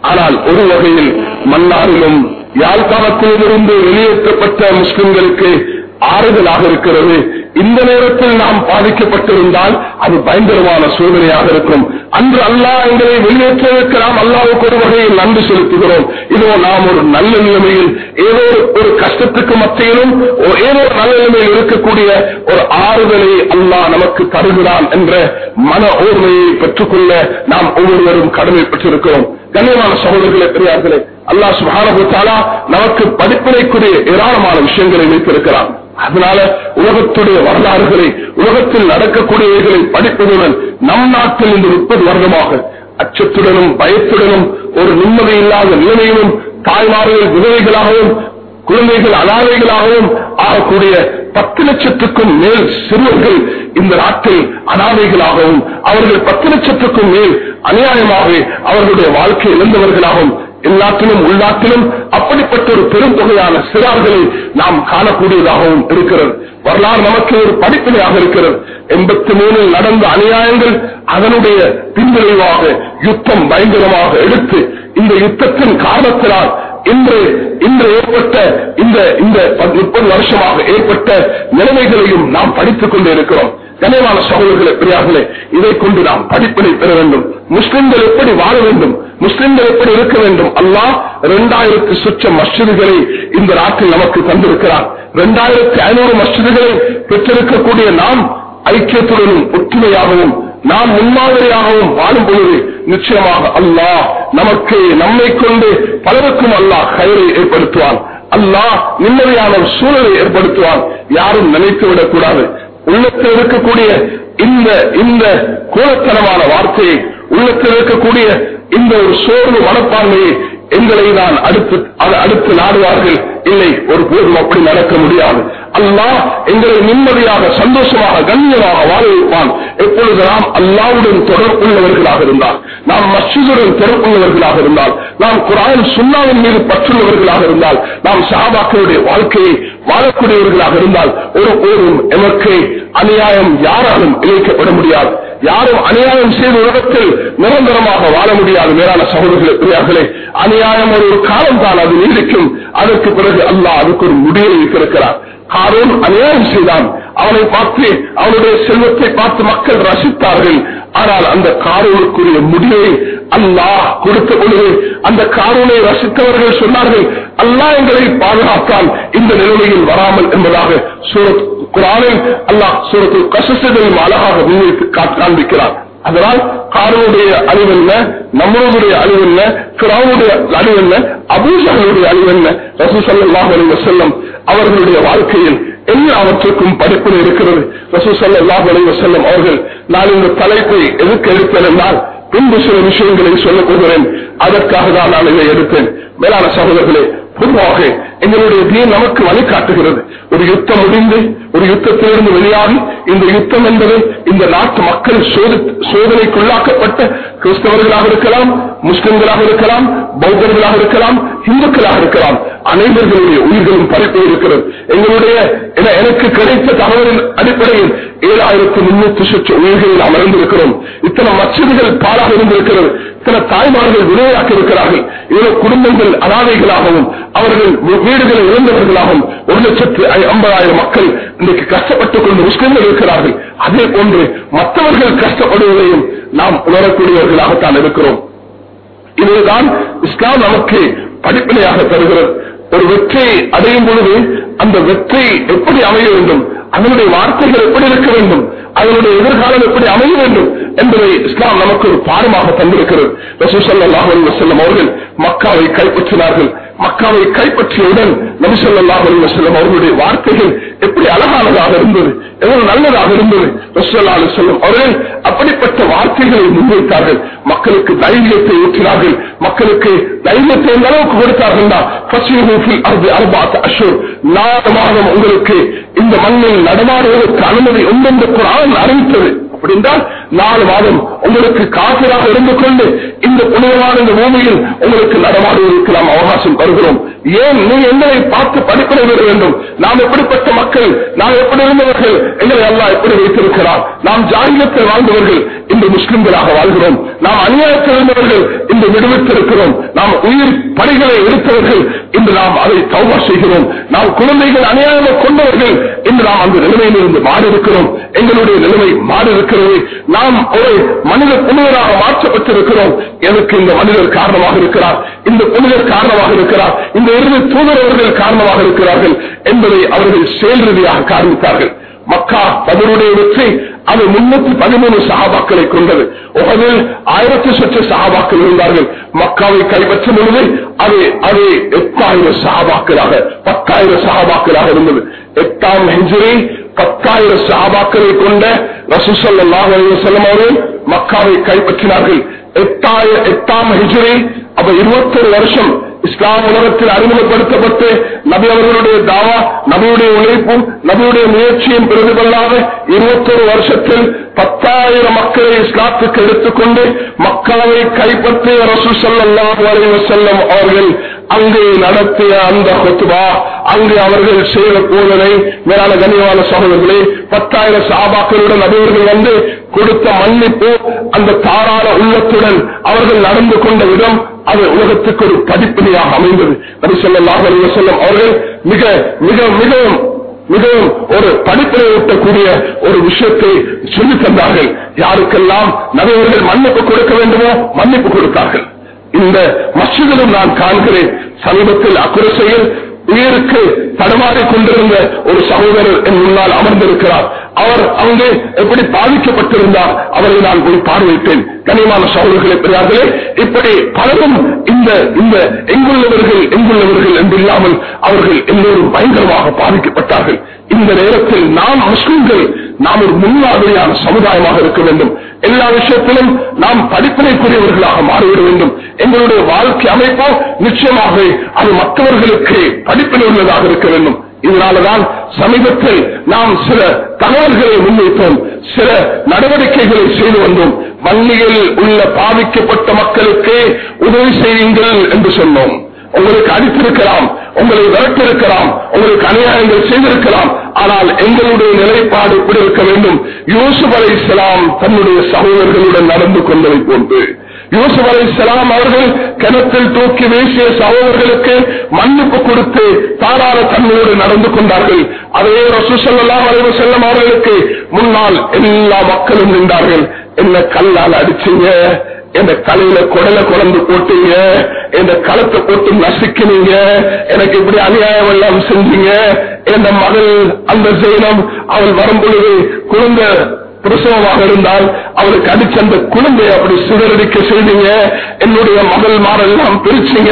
ஆனால் ஒரு வகையில் மன்னாரிலும் யாழ்ப்பாணத்திலிருந்து வெளியேற்றப்பட்ட முஸ்லிம்களுக்கு ஆறுதலாக இருக்கிறது இந்த நேரத்தில் நாம் பாதிக்கப்பட்டிருந்தால் அது பயங்கரமான சோதனையாக இருக்கும் அன்று அல்லாஹ் எங்களை வெளியேற்றுவதற்கு நாம் அல்லாவுக்கு ஒரு வகையில் நன்றி செலுத்துகிறோம் இதோ நாம் ஒரு நல்ல நிலைமையில் ஏதோ ஒரு கஷ்டத்துக்கு மத்தியிலும் ஒரு- ஏதோ ஒரு நல்ல நிலைமையில் இருக்கக்கூடிய ஒரு ஆறுதலை அல்லாஹ் நமக்கு தருகிறான் என்ற மன ஓர்மையை பெற்றுக்கொள்ள நாம் ஒவ்வொருவரும் கடமைப்பட்டிருக்கிறோம் கண்ணியமான சகோதரர்களே பெரியார்களே அல்லாஹ் சுப்ஹானஹு தஆலா நமக்கு படிப்பினைக்குரிய ஏராளமான விஷயங்களை வைத்திருக்கிறான் அதனால உலகத்துடைய வரலாறுகளை உலகத்தில் நடக்கக்கூடியவைகளை படிப்பதுடன் நம் நாட்டில் இந்த முப்பது வருடமாக அச்சத்துடனும் பயத்துடனும் ஒரு நிம்மதி இல்லாத நிலைமையிலும் தாய்மார்கள் விதவைகளாகவும் குழந்தைகள் அனாதைகளாகவும் ஆகக்கூடிய பத்து லட்சத்துக்கும் மேல் சிறுவர்கள் இந்த நாட்டில் அனாதைகளாகவும் அவர்கள் பத்து லட்சத்துக்கும் மேல் அநியாயமாக அவர்களுடைய வாழ்க்கை இழந்தவர்களாகவும் எல்லாத்திலும் உள்நாட்டிலும் அப்படிப்பட்ட ஒரு பெரும் தொகையான சிறார்களை நாம் காணக்கூடியதாகவும் இருக்கிறது வரலாறு நமக்கு ஒரு படிப்பினையாக இருக்கிறது எண்பத்தி மூணில் நடந்த அநியாயங்கள் அதனுடைய பின்விளைவாக யுத்தம் பயங்கரமாக எடுத்து இந்த யுத்தத்தின் காரணத்தினால் இன்று இன்று ஏற்பட்ட இந்த இந்த முப்பது வருஷமாக ஏற்பட்ட நிலைமைகளையும் நாம் படித்துக் கொண்டே இருக்கிறோம் கனிவான சகோதரர்களே பெரியார்களே இதை கொண்டு நாம் படிப்பினை பெற வேண்டும் முஸ்லிம்கள் எப்படி வாழ வேண்டும் முஸ்லிம்கள் எப்படி இருக்க வேண்டும் அல்லாஹ் இரண்டாயிரத்து சுற்ற மஸ்ஜிதுகளை இந்த நாட்டில் நமக்கு தந்திருக்கிறார் இரண்டாயிரத்தி ஐநூறு மஸ்ஜிதுகளை பெற்றிருக்கக்கூடிய நாம் ஐக்கியத்துடனும் ஒற்றுமையாகவும் நாம் முன்மாதிரியாகவும் வாழும் பொழுது நிச்சயமாக அல்லாஹ் நமக்கு நம்மை கொண்டு பலருக்கும் அல்லாஹ் கயிறை ஏற்படுத்துவான் அல்லாஹ் நிம்மதியான ஒரு சூழலை ஏற்படுத்துவான் யாரும் நினைத்து விடக்கூடாது உள்ளத்தில் இருக்கக்கூடிய இந்த இந்த கோலத்தனமான வார்த்தையை உள்ளத்தில் இருக்கக்கூடிய இந்த ஒரு சோர்வு மனப்பான்மையை எங்களை தான் அடுத்து அது அடுத்து நாடுவார்கள் இல்லை ஒரு போதும் அப்படி நடக்க முடியாது அல்லாஹ் எங்களை நிம்மதியாக சந்தோஷமாக கண்ணியமாக வாழ வைப்பான் எப்பொழுது நாம் அல்லாவுடன் தொடர்புள்ளவர்களாக இருந்தால் நாம் மஸ்ஜிதுடன் தொடர்புள்ளவர்களாக இருந்தால் நாம் குரான் சுண்ணாவின் மீது பற்றுள்ளவர்களாக இருந்தால் நாம் சஹாபாக்களுடைய வாழ்க்கையை வாழக்கூடியவர்களாக இருந்தால் ஒரு போதும் எமக்கு அநியாயம் யாராலும் இழைக்கப்பட முடியாது யாரும் அநியாயம் செய்த உலகத்தில் நிரந்தரமாக வாழ முடியாது மேலான சகோதரர்களே பிரியார்களே அநியாயம் ஒரு காலம் தான் அது நீடிக்கும் அதற்கு பிறகு அல்லாஹ் அதுக்கு ஒரு முடிவை வைத்திருக்கிறார் காரோன் அநியாயம் செய்தான் அவனை பார்த்து அவனுடைய செல்வத்தை பார்த்து மக்கள் ரசித்தார்கள் ஆனால் அந்த காரோனுக்குரிய முடிவை அல்லாஹ் கொடுத்த பொழுது அந்த காரோனை ரசித்தவர்கள் சொன்னார்கள் அல்லாஹ் எங்களை பாதுகாத்தான் இந்த நிலைமையில் வராமல் என்பதாக சூரத் குரானில் அல்லாஹ் சூரத்து கசசதையும் அழகாக முன்வைத்து கா- காண்பிக்கிறார் அதனால் காரனுடைய அழிவென்ன நம்மளுடைய அழிவென்ன பிராவுடைய அழிவென்ன அபூஜகளுடைய அழிவென்ன ரசூசல்லாஹ் அலைஹி வஸல்லம் அவர்களுடைய வாழ்க்கையில் எல்லாவற்றுக்கும் படிப்பினை இருக்கிறது ரசூசல்லாஹ் அலைஹி வஸல்லம் அவர்கள் நான் இந்த தலைப்பை எதுக்கு எடுத்தேன் என்றால் பின்பு சில விஷயங்களை சொல்லப் போகிறேன் அதற்காக தான் நான் இதை எடுத்தேன் மேலான சகோதரர்களே பொதுவாக எங்களுடைய தீன் நமக்கு வழிகாட்டுகிறது ஒரு யுத்தம் முடிந்து ஒரு யுத்தத்திலிருந்து வெளியாகி இந்த யுத்தம் என்பது இந்த நாட்டு மக்கள் சோதி- சோதனைக்குள்ளாக்கப்பட்ட கிறிஸ்தவர்களாக இருக்கலாம் முஸ்லிம்களாக இருக்கலாம் பௌத்தர்களாக இருக்கலாம் இந்துக்களாக இருக்கலாம் அனைவர்களுடைய உயிர்களும் பறிப்பு இருக்கிறது எங்களுடைய என- எனக்கு கிடைத்த தகவலின் அடிப்படையில் ஏழாயிரத்தி முன்னூத்தி சுற்று உயிர்களில் அமர்ந்திருக்கிறோம் இத்தனை மச்சதுகள் பாலாக இருந்திருக்கிறது இத்தனை தாய்மார்கள் விளையாக்க இருக்கிறார்கள் இவ்வளவு குடும்பங்கள் அனாதைகளாகவும் அவர்கள் வீடுகளை இழந்தவர்களாகவும் ஒரு லட்சத்து ஐ- ஐம்பதாயிரம் மக்கள் இன்றைக்கு கஷ்டப்பட்டுக் கொண்டு முஸ்லிம்கள் இருக்கிறார்கள் அதே போன்று மற்றவர்கள் கஷ்டப்படுவதையும் நாம் உணரக்கூடியவர்களாகத்தான் இருக்கிறோம் இதுதான் இஸ்லாம் நமக்கு படிப்பினையாக தருகிறது ஒரு வெற்றியை அடையும் பொழுது அந்த வெற்றி எப்படி அமைய வேண்டும் அதனுடைய வார்த்தைகள் எப்படி இருக்க வேண்டும் அதனுடைய எதிர்காலம் எப்படி அமைய வேண்டும் என்பதை இஸ்லாம் நமக்கு ஒரு பாடமாக தந்திருக்கிறது ரசூசல்லாஹ் அலைஹி வஸல்லம் அவர்கள் மக்காவை கைப்பற்றினார்கள் மக்காவை கைப்பற்றியவுடன் நபி ஸல்லல்லாஹு அலைஹி வஸல்லம் அவர்களுடைய வார்த்தைகள் எப்படி அழகானதாக இருந்தது எவ்வளவு நல்லதாக இருந்தது ரசூலுல்லாஹி அலைஹி வஸல்லம் அவர்கள் அப்படிப்பட்ட வார்த்தைகளை முன்வைத்தார்கள் மக்களுக்கு தைரியத்தை ஊற்றினார்கள் மக்களுக்கு தைரியத்தை எந்த அளவுக்கு கொடுத்தார்கள் நாலு மாதம் உங்களுக்கு இந்த மண்ணில் நடமாடுவதற்கு அனுமதி உண்டு என்று குரான் அறிவித்தது அப்படின்றால் நாலு மாதம் உங்களுக்கு காப்பிராக இருந்து கொண்டு இந்த புனிதமான இந்த பூமியில் உங்களுக்கு நடமாடுவதற்கு நாம் அவகாசம் தருகிறோம் ஏன் நீ எங்களை பார்த்து படிப்பினை பெற வேண்டும் நாம் எப்படிப்பட்ட மக்கள் நாம் எப்படி இருந்தவர்கள் எங்களை அல்லா எப்படி வைத்திருக்கிறார் நாம் ஜாகியத்தில் வாழ்ந்தவர்கள் இன்று முஸ்லிம்களாக வாழ்கிறோம் நாம் அநியாயத்தில் இருந்தவர்கள் இன்று விடுவித்திருக்கிறோம் நாம் உயிர் பணிகளை எடுத்தவர்கள் இன்று நாம் அதை தௌபா செய்கிறோம் நாம் குழந்தைகள் அநியாயமாக கொண்டவர்கள் இன்று நாம் அந்த நிலைமையில் இருந்து மாறி இருக்கிறோம் எங்களுடைய நிலைமை மாறி இருக்கிறது நாம் ஒரு மனித புனிதராக மாற்றப்பட்டிருக்கிறோம் எனக்கு இந்த மனிதர் காரணமாக இருக்கிறார் இந்த புனிதர் காரணமாக இருக்கிறார் இந்த இறுதி தூதரவர்கள் காரணமாக இருக்கிறார்கள் என்பதை அவர்கள் செயல் ரீதியாக காண்பித்தார்கள் மக்கா பதிலுடைய வெற்றி அது முன்னூத்தி பதிமூணு சகாபாக்களை கொண்டது உகதில் ஆயிரத்தி சொச்ச சகாபாக்கள் இருந்தார்கள் மக்காவை கைப்பற்றும் பொழுது அது அது எட்டாயிரம் சகாபாக்களாக பத்தாயிரம் சகாபாக்களாக இருந்தது எட்டாம் ஹிஜ்ரி பத்தாயிரம் சகாபாக்களை கொண்ட ரசூசல்லாஹ் செல்லம் அவர்கள் மக்காவை கைப்பற்றினார்கள் எட்டாய எட்டாம் ஹிஜ்ரி அப்ப இருபத்தொரு வருஷம் இஸ்லாம் உலகத்தில் அறிமுகப்படுத்தப்பட்டு நபி அவர்களுடைய தாவா நபியுடைய உழைப்பும் நபியுடைய முயற்சியும் பிரதிபலனாக இருபத்தொரு வருஷத்தில் பத்தாயிரம் மக்களை இஸ்லாத்துக்கு எடுத்துக்கொண்டு மக்காவை கைப்பற்றிய ரசூ சல்லாஹூ அலைவ செல்லம் அவர்கள் அங்கே நடத்திய அந்த கொத்துபா அங்கு அவர்கள் செய்த போதனை மேலான கனிவான சகோதரர்களே பத்தாயிரம் சாபாக்களுடன் நபியர்கள் வந்து கொடுத்த மன்னிப்பு அந்த தாராள உள்ளத்துடன் அவர்கள் நடந்து கொண்ட விதம் அது உலகத்துக்கு ஒரு படிப்பினையாக அமைந்தது நபி சொல்லாஹ் செல்லம் அவர்கள் மிக மிக மிகவும் மிகவும் ஒரு படிப்பினை ஊட்டக்கூடிய ஒரு விஷயத்தை சொல்லி தந்தார்கள் யாருக்கெல்லாம் நபையர்கள் மன்னிப்பு கொடுக்க வேண்டுமோ மன்னிப்பு கொடுத்தார்கள் இந்த மசிதிலும் நான் காண்கிறேன் சமீபத்தில் அக்குரசையில் உயிருக்கு தடமாறிக் கொண்டிருந்த ஒரு சகோதரர் என் முன்னால் அமர்ந்திருக்கிறார் அவர் அங்கே எப்படி பாதிக்கப்பட்டிருந்தார் அவரை நான் போய் பார்வையிட்டேன் கனிமான சகோதரர்களை பெரியார்களே இப்படி பலரும் இந்த இந்த எங்குள்ளவர்கள் எங்குள்ளவர்கள் என்று இல்லாமல் அவர்கள் எல்லோரும் பயங்கரமாக பாதிக்கப்பட்டார்கள் இந்த நேரத்தில் நாம் முஸ்லிம்கள் நாம் ஒரு முன்மாதிரியான சமுதாயமாக இருக்க வேண்டும் எல்லா விஷயத்திலும் நாம் படிப்பினைக்குரியவர்களாக மாறிவிட வேண்டும் எங்களுடைய வாழ்க்கை அமைப்போ நிச்சயமாக அது மற்றவர்களுக்கு படிப்பினை உள்ளதாக இருக்க வேண்டும் இதனாலதான் சமீபத்தில் நாம் சில தகவல்களை முன்வைத்தோம் சில நடவடிக்கைகளை செய்து வந்தோம் வன்னியில் உள்ள பாதிக்கப்பட்ட மக்களுக்கு உதவி செய்யுங்கள் என்று சொன்னோம் உங்களுக்கு அடித்திருக்கலாம் உங்களை விரட்டிருக்கலாம் உங்களுக்கு அநியாயங்கள் செய்திருக்கலாம் ஆனால் எங்களுடைய நிலைப்பாடு இப்படி இருக்க வேண்டும் யூசுப் அலை இஸ்லாம் தன்னுடைய சகோதரர்களுடன் நடந்து கொண்டதை போன்று யூசுப் அலை இஸ்லாம் அவர்கள் கிணத்தில் தூக்கி வீசிய சகோதரர்களுக்கு மன்னிப்பு கொடுத்து தாராள தன்மையோடு நடந்து கொண்டார்கள் அதே ரசூசல்லாம் அலைவு செல்லம் அவர்களுக்கு முன்னால் எல்லா மக்களும் நின்றார்கள் என்ன கல்லால் அடிச்சீங்க என் தலையில குடல குழம்பு போட்டீங்க என் களத்தை போட்டு நசுக்கினீங்க எனக்கு இப்படி அநியாயம் எல்லாம் செஞ்சீங்க என் மகள் அந்த ஜெயினம் அவள் வரும் பொழுது குழந்தை பிரசவமாக இருந்தால் அவளுக்கு அடிச்ச அந்த குழந்தை அப்படி சிதறடிக்க செய்தீங்க என்னுடைய மகள் மாரெல்லாம் பிரிச்சீங்க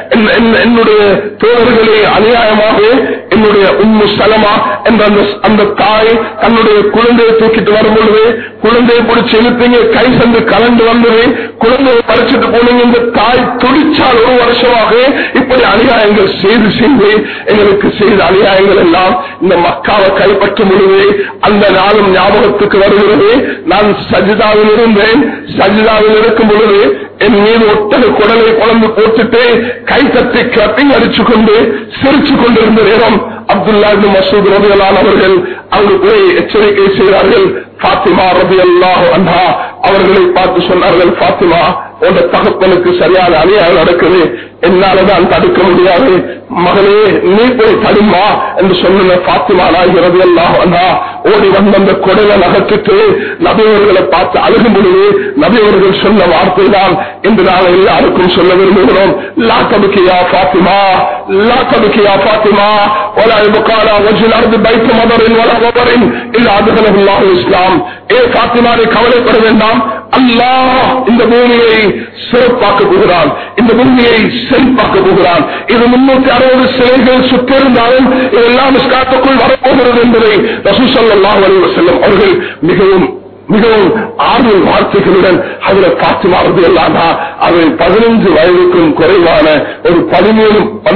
என்னுடைய தோழர்களே அநியாயமாக என்னுடைய உம்மு சலமா என்ற அந்த அந்த தாய் தன்னுடைய குழந்தையை தூக்கிட்டு வரும் பொழுது குழந்தையை பிடிச்சி இழுப்பீங்க கை சென்று கலந்து வந்தது குழந்தையை பறிச்சுட்டு போனீங்க இந்த தாய் துடிச்சால் ஒரு வருஷமாக இப்படி அநியாயங்கள் செய்து செய்து எங்களுக்கு செய்த அநியாயங்கள் எல்லாம் இந்த மக்காவை கைப்பற்றும் பொழுது அந்த நாளும் ஞாபகத்துக்கு வருகிறது நான் சஜிதாவில் இருந்தேன் சஜிதாவில் இருக்கும் பொழுது என் மீது ஒட்டக குடலை குழம்பு போட்டுட்டு கை தட்டி கிளப்பிங் அடிச்சு கொண்டு சிரிச்சு கொண்டிருந்த நேரம் அப்துல்லா மசூத் ரபியலான் அவர்கள் அங்கு போய் எச்சரிக்கை செய்கிறார்கள் பாத்திமா ரபி அல்லாஹ் அண்ணா அவர்களை பார்த்து சொன்னார்கள் பாத்திமா உங்க தகப்பனுக்கு சரியான அநியாயம் நடக்குது என்னாலதான் தடுக்க முடியாது மகளே நீ போய் தடுமா என்று சொன்ன பாத்திமா நாய்கிறது எல்லாம் அண்ணா ஓடி வந்த அந்த கொடையை நகர்த்திட்டு நபியவர்களை பார்த்து அழுகும் பொழுது நபியவர்கள் சொன்ன வார்த்தை தான் என்று நாங்கள் எல்லாருக்கும் சொல்ல விரும்புகிறோம் லா கபுக்கியா பாத்திமா லா கபுக்கியா பாத்திமா ولا يبقى على وجه الارض بيت مضر ولا وبر الا ادخله الله الاسلام ஏ பாத்திமாவை கவலைப்பட வேண்டாம் அல்லாஹ் இந்த பூமியை சிறப்பாக்க போகிறான் இந்த பூமியை செழிப்பாக்க போகிறான் இது முன்னூத்தி அறுபது சிலைகள் சுற்றிருந்தாலும் இதெல்லாம் இஸ்லாத்துக்குள் வரப்போகிறது என்பதை ரசூசல்லாஹ் அலைவ செல்லும் அவர்கள் மிகவும் மிகவும் ஆர்வல் வார்த்தைகளுடன் அதுல பாத்திமா எல்லாம் அது பதினைந்து வயதுக்கும் குறைவான ஒரு பதிமூணு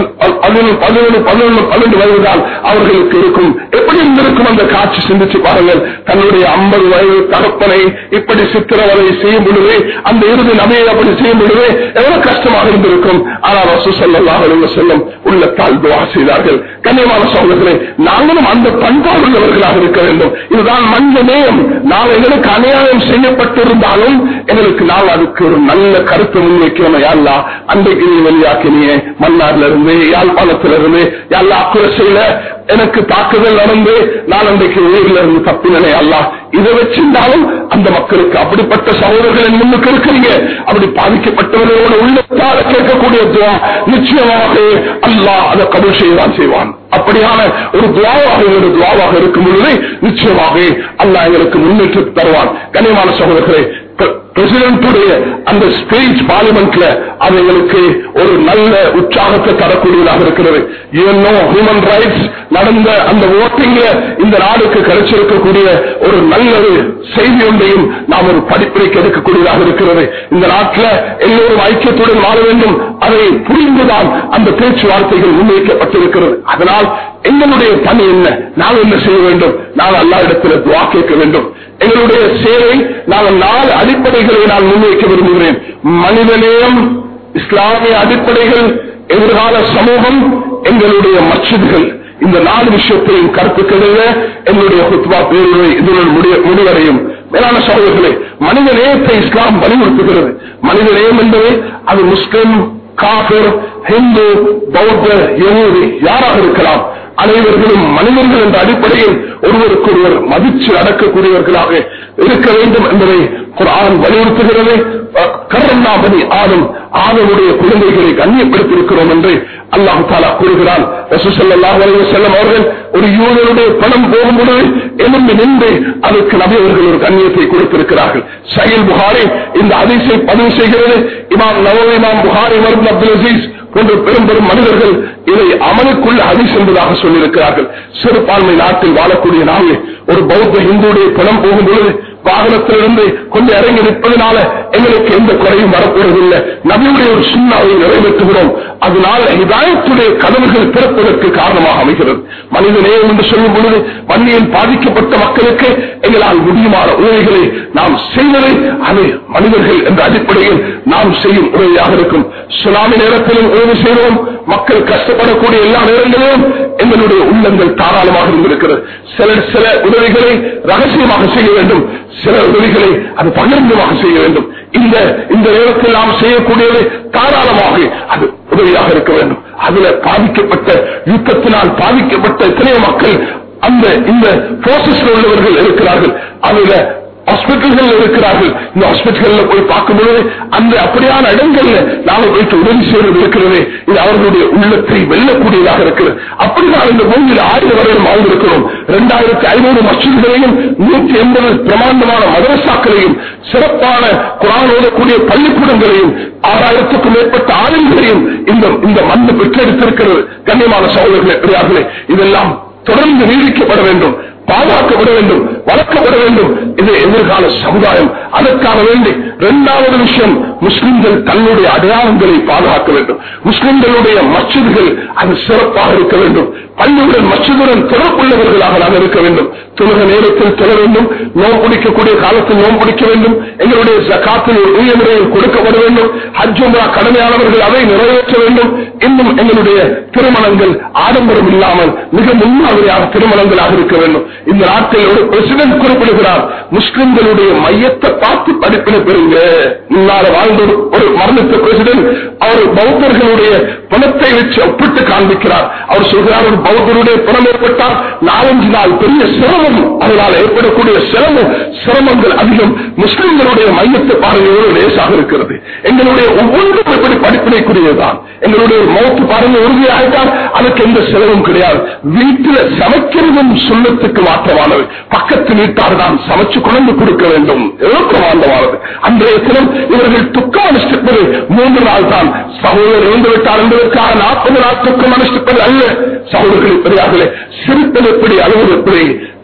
பதினொன்று பதினொன்று பதினொன்று பன்னெண்டு வயதுதான் அவர்களுக்கு இருக்கும் எப்படி இருந்திருக்கும் அந்த காட்சி சிந்திச்சு பாருங்கள் தன்னுடைய ஐம்பது வயது தகப்பனை இப்படி சித்திரவதை செய்யும் பொழுது அந்த இறுதி நமையை அப்படி செய்யும் பொழுது எவ்வளவு கஷ்டமாக இருந்திருக்கும் ஆனால் ரசூ ஸல்லல்லாஹு அலைஹி வஸல்லம் உள்ளத்தால் துவா செய்தார்கள் கண்ணியமான சகோதரர்களே நாங்களும் அந்த பண்பாடு உள்ளவர்களாக இருக்க வேண்டும் இதுதான் மனித நேயம் நாம் எங்களுக்கு அநியாயம் செய்யப்பட்டிருந்தாலும் எங்களுக்கு நாம் அதுக்கு ஒரு நல்ல கருத்தை முன்வைக்கிறோம் யாழ்லா அன்றைக்கு நீ வெளியாக்கினியே மன்னார்ல இருந்து யாழ்ப்பாணத்துல இருந்து யாழ்லா அக்குரசையில எனக்கு தாக்குதல் நடந்து நான் அன்றைக்கு உயிரில இருந்து தப்பினே அல்லா இதை வச்சிருந்தாலும் அந்த மக்களுக்கு அப்படிப்பட்ட சகோதரர்கள் முன்னுக்கு இருக்கிறீங்க அப்படி பாதிக்கப்பட்டவர்களோட உள்ளத்தால கேட்கக்கூடிய துவா நிச்சயமாக அல்லாஹ் அதை கபல் செய்யதான் செய்வான் அப்படியான ஒரு துவாவாக ஒரு துவாவாக இருக்கும் பொழுது நிச்சயமாக அல்லாஹ் எங்களுக்கு முன்னேற்றம் தருவான் கனியமான சகோதரர்களே பிரசிடென்டுடைய அந்த ஸ்பீச் பார்லிமெண்ட்ல அது எங்களுக்கு ஒரு நல்ல உற்சாகத்தை தரக்கூடியதாக இருக்கிறது ஏன்னோ ஹியூமன் ரைட்ஸ் நடந்த அந்த ஓட்டிங்ல இந்த நாடுக்கு கிடைச்சிருக்கக்கூடிய ஒரு நல்ல ஒரு செய்தி ஒன்றையும் நாம் ஒரு படிப்பினைக்கு எடுக்கக்கூடியதாக இருக்கிறது இந்த நாட்டில் எல்லோரும் ஐக்கியத்துடன் வாழ வேண்டும் அதை புரிந்துதான் அந்த பேச்சுவார்த்தைகள் முன்வைக்கப்பட்டிருக்கிறது அதனால் எங்களுடைய பணி என்ன நாம் என்ன செய்ய வேண்டும் நாம் எல்லா இடத்துல துவா கேட்க வேண்டும் எங்களுடைய சேவை நாங்கள் நாலு அடிப்படைகளை நான் முன்வைக்க விரும்புகிறேன் மனிதநேயம் இஸ்லாமிய அடிப்படைகள் எதிர்கால சமூகம் எங்களுடைய மச்சிதுகள் இந்த நாலு விஷயத்தையும் கருத்துக்களில் என்னுடைய குத்வா பேருரை இதனுடன் முடிய- முடிவடையும் மேலான சகோதரர்களே மனித நேயத்தை இஸ்லாம் வலியுறுத்துகிறது மனித நேயம் என்பது அது முஸ்லிம் காஃபிர் ஹிந்து பௌத்த யகூதி யாராக இருக்கலாம் அனைவர்களும் மனிதர்கள் என்ற அடிப்படையில் ஒருவருக்கொருவர் மதிச்சு நடக்கக்கூடியவர்களாக இருக்க வேண்டும் என்பதை குர்ஆன் வலியுறுத்துகிறது கர்ணாபதி ஆதம் ஆதமுடைய குழந்தைகளை கண்ணியப்படுத்தியிருக்கிறோம் என்று அல்லாஹு தாலா கூறுகிறான் ரசூசல்லாஹு அலைஹி வஸல்லம் அவர்கள் ஒரு யூதனுடைய பணம் போகும்போது எழுந்து நின்று அதற்கு நபி அவர்கள் ஒரு கண்ணியத்தை கொடுத்திருக்கிறார்கள் சஹீல் புகாரி இந்த அதிசை பதிவு செய்கிறது இமாம் நவல் இமாம் புகாரி மருந்து அப்துல் அசீஸ் போன்ற பெரும் பெரும் மனிதர்கள் இதை அமலுக்குள்ள ஹதீஸ் என்பதாக சொல்லியிருக்கிறார்கள் சிறுபான்மை நாட்டில் வாழக்கூடிய நாங்கள் ஒரு பௌத்த இந்துடைய பணம் போகும் பொழுது வாகனத்திலிருந்து கொஞ்சம் இறங்கி நிற்பதனால எங்களுக்கு எந்த குறையும் வரப்போவதில்லை நபியுடைய ஒரு சுண்ணாவை நிறைவேற்றுகிறோம் அதனால இதாயத்துடைய கதவுகள் திறப்பதற்கு காரணமாக அமைகிறது மனித நேயம் என்று சொல்லும் பொழுது வன்னியில் பாதிக்கப்பட்ட மக்களுக்கு எங்களால் முடியுமான உதவிகளை நாம் செய்வது அது மனிதர்கள் என்ற அடிப்படையில் நாம் செய்யும் உதவியாக இருக்கும் சுனாமி நேரத்திலும் உதவி செய்வோம் மக்கள் கஷ்டப்படக்கூடிய எல்லா நேரங்களிலும் எங்களுடைய உள்ளங்கள் தாராளமாக இருந்திருக்கிறது சில சில உதவிகளை ரகசியமாக செய்ய வேண்டும் சில உதவிகளை அது பகிர்ந்தமாக செய்ய வேண்டும் இந்த இந்த நேரத்தில் நாம் செய்யக்கூடியது தாராளமாக அது உதவியாக இருக்க வேண்டும் அதுல பாதிக்கப்பட்ட யுத்தத்தினால் பாதிக்கப்பட்ட எத்தனையோ மக்கள் அந்த இந்த போர்சஸ்ல உள்ளவர்கள் இருக்கிறார்கள் அதுல ஹாஸ்பிட்டல்கள் இருக்கிறார்கள் இந்த ஹாஸ்பிட்டல்ல போய் பார்க்கும்போது அந்த அப்படியான இடங்கள்ல நாம போயிட்டு உதவி செய்வது இருக்கிறது இது அவர்களுடைய உள்ளத்தை வெல்லக்கூடியதாக இருக்கிறது அப்படிதான் இந்த பூமியில் ஆயிரம் வரையும் வாழ்ந்திருக்கிறோம் இரண்டாயிரத்தி ஐநூறு மசூதிகளையும் நூற்றி எண்பது பிரமாண்டமான மதரசாக்களையும் சிறப்பான குரான் ஓதக்கூடிய பள்ளிக்கூடங்களையும் ஆறாயிரத்துக்கும் மேற்பட்ட ஆளுங்களையும் இந்த இந்த மண்ணு பெற்றெடுத்திருக்கிறது கண்ணியமான சகோதரர்களே பெரியார்களே இதெல்லாம் தொடர்ந்து நீடிக்கப்பட வேண்டும் பாதுகாக்கப்பட வேண்டும் வளர்க்கப்பட வேண்டும் இது எதிர்கால சமுதாயம் அதற்காக வேண்டி இரண்டாவது விஷயம் முஸ்லிம்கள் தன்னுடைய அடையாளங்களை பாதுகாக்க வேண்டும் முஸ்லிம்களுடைய மச்சிதுகள் அது சிறப்பாக இருக்க வேண்டும் பள்ளியுடன் மச்சிதுடன் தொடர்புள்ளவர்களாக நாம் இருக்க வேண்டும் தொழுக நேரத்தில் தொழ வேண்டும் நோம் பிடிக்கக்கூடிய காலத்தில் நோம் பிடிக்க வேண்டும் எங்களுடைய ஜக்காத்தில் ஒரு உரிய முறையில் கொடுக்கப்பட வேண்டும் ஹஜ்ஜும்ரா கடமையானவர்கள் அதை நிறைவேற்ற வேண்டும் இன்னும் எங்களுடைய திருமணங்கள் ஆடம்பரம் இல்லாமல் மிக முன்மாதிரியான திருமணங்களாக இருக்க வேண்டும் இந்த நாட்டில் ஒரு பிரசிடென்ட் குறிப்பிடுகிறார் முஸ்லிம்களுடைய மையத்தை பார்த்து படிப்பினை பெறுங்க முன்னால வாழ்ந்த ஒரு- ஒரு மரணத்த பிரசிடென்ட் அவர் பௌத்தர்களுடைய பணத்தை வச்சு ஒப்பிட்டு காண்பிக்கிறார் அவர் சொல்கிறார் ஒரு பௌத்தருடைய பணம் ஏற்பட்டால் நாலஞ்சு நாள் பெரிய சிரமம் அதனால் ஏற்படக்கூடிய சிரமம் சிரமங்கள் அதிகம் முஸ்லிம்களுடைய மையத்தை பாருங்க எவ்வளவு லேசாக இருக்கிறது எங்களுடைய ஒவ்வொன்றும் எப்படி படிப்பினைக்குரியதுதான் எங்களுடைய ஒரு மௌத்து பாருங்க உறுதியாகிட்டால் அதுக்கு எந்த செலவும் கிடையாது வீட்டில் சமைக்கிறதும் சுண்ணத்துக்கு மாற்றமானது பக்கத்து வீட்டார் தான் சமைச்சு குழந்தை கொடுக்க வேண்டும் எவ்வளவு பிரமாண்டமானது அன்றைய தினம் இவர்கள் துக்கம் அனுஷ்டிப்பது மூன்று நாள் தான் சகோதரர் இருந்து விட்டார் என்பதற்காக நாற்பது நாள் துக்கம் அனுஷ்டிப்பது அல்ல சகோதரர்கள் பெரியார்களே சிரிப்பது எப்படி அழுவது எப்படி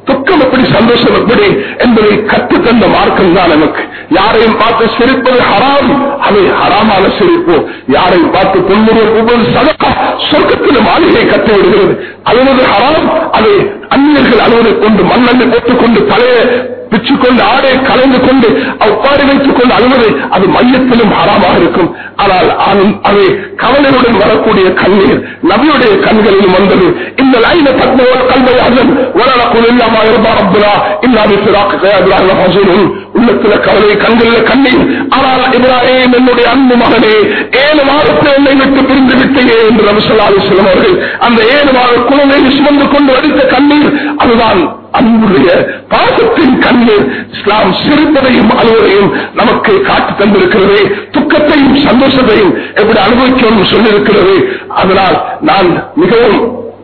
துக்கம் எப்படி சந்தோஷம் எப்படி என்பதை கற்றுத்தந்த மார்க்கம் தான் நமக்கு யாரையும் பார்த்து சிரிப்பது ஹராம் அதை ஹராமான சிரிப்பு யாரையும் பார்த்து பொன்முறை ஒவ்வொரு சதக்கா சொர்க்கத்தில் மாளிகை கட்டி விடுகிறது அழுவது ஹராம் அதை அந்நியர்கள் அழுவதை கொண்டு மண்ணெண்ணை போட்டுக்கொண்டு தலையை பிச்சுக்கொண்டு ஆடை கலைந்து கொண்டு அவ்வாறு வைத்துக் கொண்டு அழுவது அது மையத்திலும் ஹராமாக இருக்கும் ஆனால் ஆணும் அதை கவலையுடன் வரக்கூடிய கண்ணீர் நபியுடைய கண்களிலும் வந்தது இந்த லைன தத்மோல் கல்வை அதன் உலகக்குள் இல்லாம இருந்தா ரப்புலா இல்லாத சிறாக்கு உள்ளத்துல கவலை கண்களில் கண்ணீர் ஆனால் இப்ராஹிம் என்னுடைய அன்பு மகனே ஏழு மாதத்தை என்னை விட்டு பிரிந்து விட்டேயே என்று ரமசல்லாலு செல்லும் அவர்கள் அந்த ஏழு மாத குழந்தை சுமந்து கொண்டு அடித்த கண்ணீர் அதுதான் அன்புடைய பாசத்தின் கண்ணீர் இஸ்லாம் சிரிப்பதையும் அழுவதையும் நமக்கு காட்டி தந்திருக்கிறது துக்கத்தையும் சந்தோஷத்தையும் எப்படி அனுபவிக்கணும் சொல்லியிருக்கிறது அதனால் நான் மிகவும்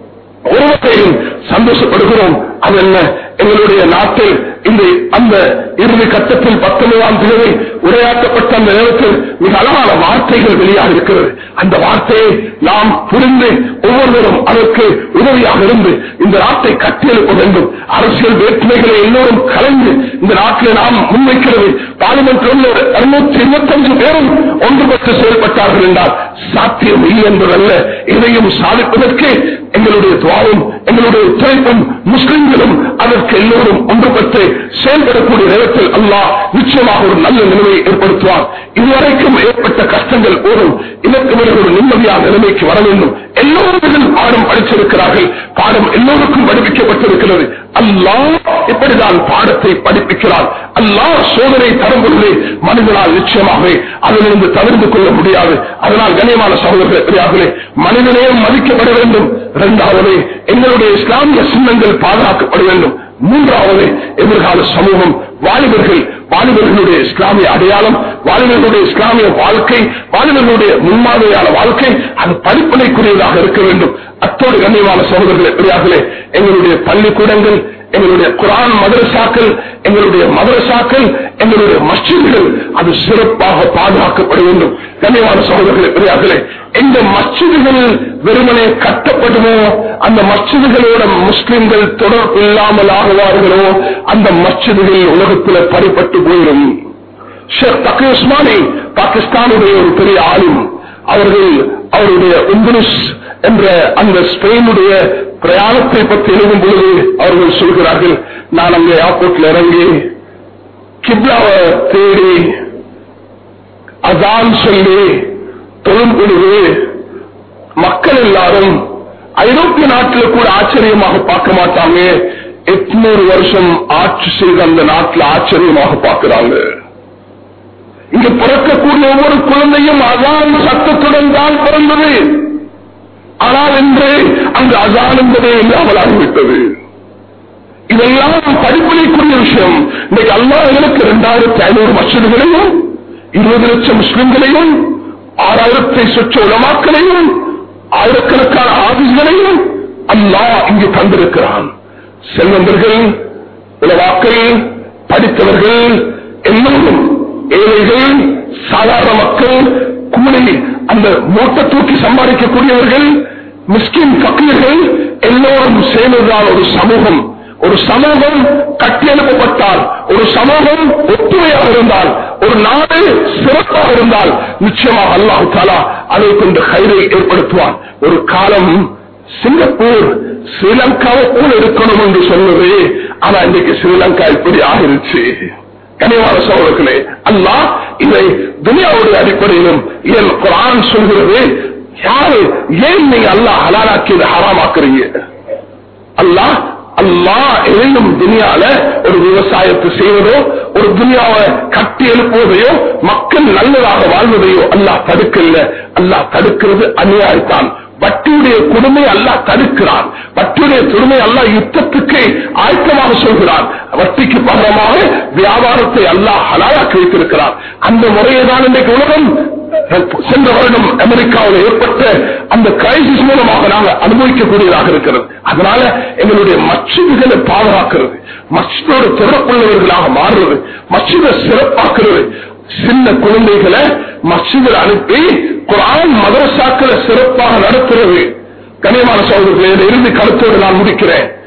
ஒருவரையும் சந்தோஷப்படுகிறோம் அது என்ன எங்களுடைய நாட்டில் இந்த அந்த இறுதி கட்டத்தில் பத்தொன்பதாம் தேதி உரையாற்றப்பட்ட அந்த நேரத்தில் மிக அழகான வார்த்தைகள் வெளியாக இருக்கிறது அந்த வார்த்தையை நாம் புரிந்து ஒவ்வொருவரும் அதற்கு உதவியாக இருந்து இந்த நாட்டை கட்டியெழுப்ப வேண்டும் அரசியல் வேற்றுமைகளை எல்லோரும் கலந்து இந்த நாட்டில் நாம் முன்வைக்கிறது பார்லிமெண்ட் இருநூற்றி இருபத்தஞ்சு பேரும் ஒன்றுபட்டு செயல்பட்டார்கள் என்றால் சாத்தியம் இல்லை என்பதல்ல இதையும் சாதிப்பதற்கு எங்களுடைய துவாவும் எங்களுடைய ஒத்துழைப்பும் முஸ்லிம்களும் அதற்கு எல்லோரும் ஒன்றுபட்டு செயல்படக்கூடிய நேரத்தில் அல்லாஹ் நிச்சயமாக ஒரு நல்ல நிலையை ஏற்படுத்துவார் இதுவரைக்கும் ஏற்பட்ட கஷ்டங்கள் போதும் இதற்கு பிறகு ஒரு நிம்மதியான நிலைமைக்கு வர வேண்டும் எல்லோரும் இதில் பாடம் படிச்சிருக்கிறார்கள் பாடம் எல்லோருக்கும் படிப்பிக்கப்பட்டிருக்கிறது அல்லாஹ் இப்படிதான் பாடத்தை படிப்பிக்கிறார் அல்லாஹ் சோதனை தரும் பொழுது மனிதனால் நிச்சயமாக அதிலிருந்து தவிர்த்து கொள்ள முடியாது அதனால் கண்ணியமான சகோதரர்களே மனிதனையும் மதிக்கப்பட வேண்டும் இரண்டாவது எங்களுடைய இஸ்லாமிய சின்னங்கள் பாதுகாக்கப்பட வேண்டும் மூன்றாவது எதிர்கால சமூகம் வாலிபர்கள் வாலிபர்களுடைய இஸ்லாமிய அடையாளம் வாலிபர்களுடைய இஸ்லாமிய வாழ்க்கை வாலிபர்களுடைய முன்மாதிரியான வாழ்க்கை அது படிப்பனைக்குரியதாக இருக்க வேண்டும் அத்தோடு கண்ணியமான சகோதரர்களே பெரியார்களே எங்களுடைய பள்ளிக்கூடங்கள் எங்களுடைய குரான் மதரசாக்கள் எங்களுடைய மதரசாக்கள் எங்களுடைய மஸ்ஜிதுகள் அது சிறப்பாக பாதுகாக்கப்பட வேண்டும் கண்ணியமான சகோதரர்களே பெரியார்களே எந்த மஸ்ஜிதுகள் வெறுமனே கட்டப்படுமோ அந்த மஸ்ஜிதுகளோட முஸ்லிம்கள் தொடர்பு இல்லாமல் ஆகுவார்களோ அந்த மஸ்ஜிதுகள் உலகத்தில் படிப்பட்டு போயிடும் ஷேக் தக்கி உஸ்மானி பாகிஸ்தானுடைய ஒரு பெரிய ஆளும் அவர்கள் அவருடைய இங்கிலீஷ் என்ற அந்த ஸ்பெயினுடைய பிரயாணத்தை பற்றி எழுதும் பொழுது அவர்கள் சொல்கிறார்கள் நான் அங்கே ஏர்போர்ட்ல இறங்கி கிப்லாவை தேடி அதான் சொல்லி தொழும் பொழுது மக்கள் எல்லாரும் ஐரோப்பிய நாட்டில் கூட ஆச்சரியமாக பார்க்க மாட்டாங்க எட்நூறு வருஷம் ஆட்சி செய்த அந்த நாட்டில் ஆச்சரியமாக பார்க்கிறாங்க இங்கு பிறக்கக்கூடிய ஒவ்வொரு குழந்தையும் அதான் சத்தத்துடன் தான் பிறந்தது ஆனால் இன்று அங்கு அதான் என்பதே இல்லாமல் ஆகிவிட்டது இதெல்லாம் படிப்பினைக்குரிய விஷயம் இன்னைக்கு அல்லா எனக்கு இரண்டாயிரத்தி ஐநூறு மசூதிகளையும் இருபது லட்சம் முஸ்லிம்களையும் ஆறாயிரத்தை சொச்ச உலமாக்களையும் ஆயிரக்கணக்கான ஆபிஸ்களையும் அல்லாஹ் இங்கு தந்திருக்கிறான் செல்வந்தர்கள் உலவாக்கள் படித்தவர்கள் எல்லோரும் ஏழைகள் சாதாரண மக்கள் கூலி அந்த மூட்டை தூக்கி சம்பாதிக்கக்கூடியவர்கள் மிஸ்கின் பக்கியர்கள் எல்லோரும் சேர்ந்ததால் ஒரு சமூகம் ஒரு சமூகம் கட்டியெழுப்பப்பட்டால் ஒரு சமூகம் ஒத்துழையாக இருந்தால் ஒரு நாடு சிறப்பாக இருந்தால் நிச்சயமாக அல்லாஹு தாலா அதை கொண்டு கயிறை ஏற்படுத்துவான் ஒரு காலம் சிங்கப்பூர் ஸ்ரீலங்காவை போல இருக்கணும் என்று சொன்னது ஆனா இன்னைக்கு ஸ்ரீலங்கா இப்படி ஆகிருச்சு கனிவான சோழர்களே அல்லாஹ் இதை துனியாவுடைய அடிப்படையிலும் ஏன் குரான் சொல்கிறது யாரு ஏன் நீங்க அல்லாஹ் ஹலாலாக்கி இதை ஹராமாக்குறீங்க அல்லாஹ் அல்லாஹ் எதையும் துனியால ஒரு விவசாயத்தை செய்வதோ ஒரு துனியாவை கட்டி எழுப்புவதையோ மக்கள் நல்லதாக வாழ்வதையோ அல்லாஹ் தடுக்கல அல்லாஹ் தடுக்கிறது அநியாயத்தான் வட்டியுடைய கொடுமை அல்லாஹ் தடுக்கிறான் வட்டியுடைய கொடுமை அல்லாஹ் யுத்தத்துக்கு ஆயத்தமாக சொல்கிறான் வட்டிக்கு பகரமாக வியாபாரத்தை அல்லாஹ் ஹலாலாக்கி வைத்திருக்கிறான் அந்த முறையை தான் இன்றைக்கு உலகம் சென்ற வருடம் அமெரிக்காவில் ஏற்பட்ட அந்த கிரைசிஸ் மூலமாக நாங்கள் அனுபவிக்கக்கூடியதாக இருக்கிறது அதனால எங்களுடைய மச்சிதுகளை பாதுகாக்கிறது மச்சிதோட தொடர்புள்ளவர்களாக மாறுறது மச்சித சிறப்பாக்குறது சின்ன குழந்தைகளை மச்சிதில் அனுப்பி குரான் மதரசாக்களை சிறப்பாக நடத்துறது கனியமான சகோதரர்களே இந்த இறுதி கருத்தோடு நான் முடிக்கிறேன்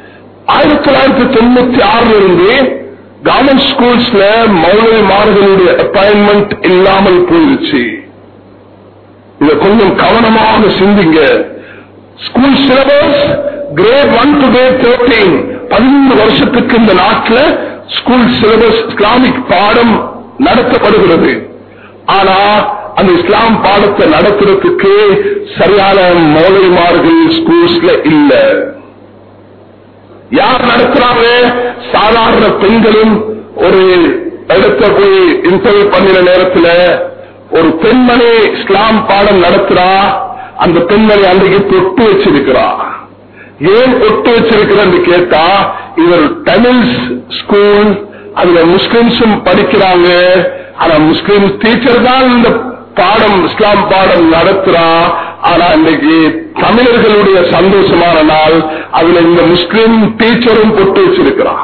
ஆயிரத்தி தொள்ளாயிரத்தி தொண்ணூத்தி ஆறுல இருந்து கவர்மெண்ட் ஸ்கூல்ஸ்ல மௌலவிமார்களுடைய அப்பாயின்மெண்ட் இல்லாமல் போயிருச்சு இத கொஞ்சம் கவனமாக சிந்திங்க school syllabus grade one to grade thirteen பதிமூணு வருஷத்துக்கு இந்த நாட்டில் ஸ்கூல் சிலபஸ் இஸ்லாமிக் பாடம் நடத்தப்படுகிறது ஆனா அந்த இஸ்லாம் பாடத்தை நடத்துறதுக்கு சரியான மௌலிமார்கள் ஸ்கூல்ஸ்ல இல்ல யார் நடத்துறாங்க சாதாரண பெண்களும் ஒரு இடத்த போய் இன்டர்வியூ பண்ணின நேரத்தில் ஒரு பெண்மணி இஸ்லாம் பாடம் நடத்துறா அந்த பெண்மணி அன்றைக்கு தொட்டு வச்சிருக்கிறா ஏன் தொட்டு வச்சிருக்கிறன்னு கேட்டா இவர் தமிழ் ஸ்கூல் அதுல முஸ்லிம்ஸும் படிக்கிறாங்க ஆனா முஸ்லிம் டீச்சர் தான் இந்த பாடம் இஸ்லாம் பாடம் நடத்துறா ஆனா இன்னைக்கு தமிழர்களுடைய சந்தோஷமான நாள் அதுல இந்த முஸ்லிம் டீச்சரும் பொட்டு வச்சிருக்கிறான்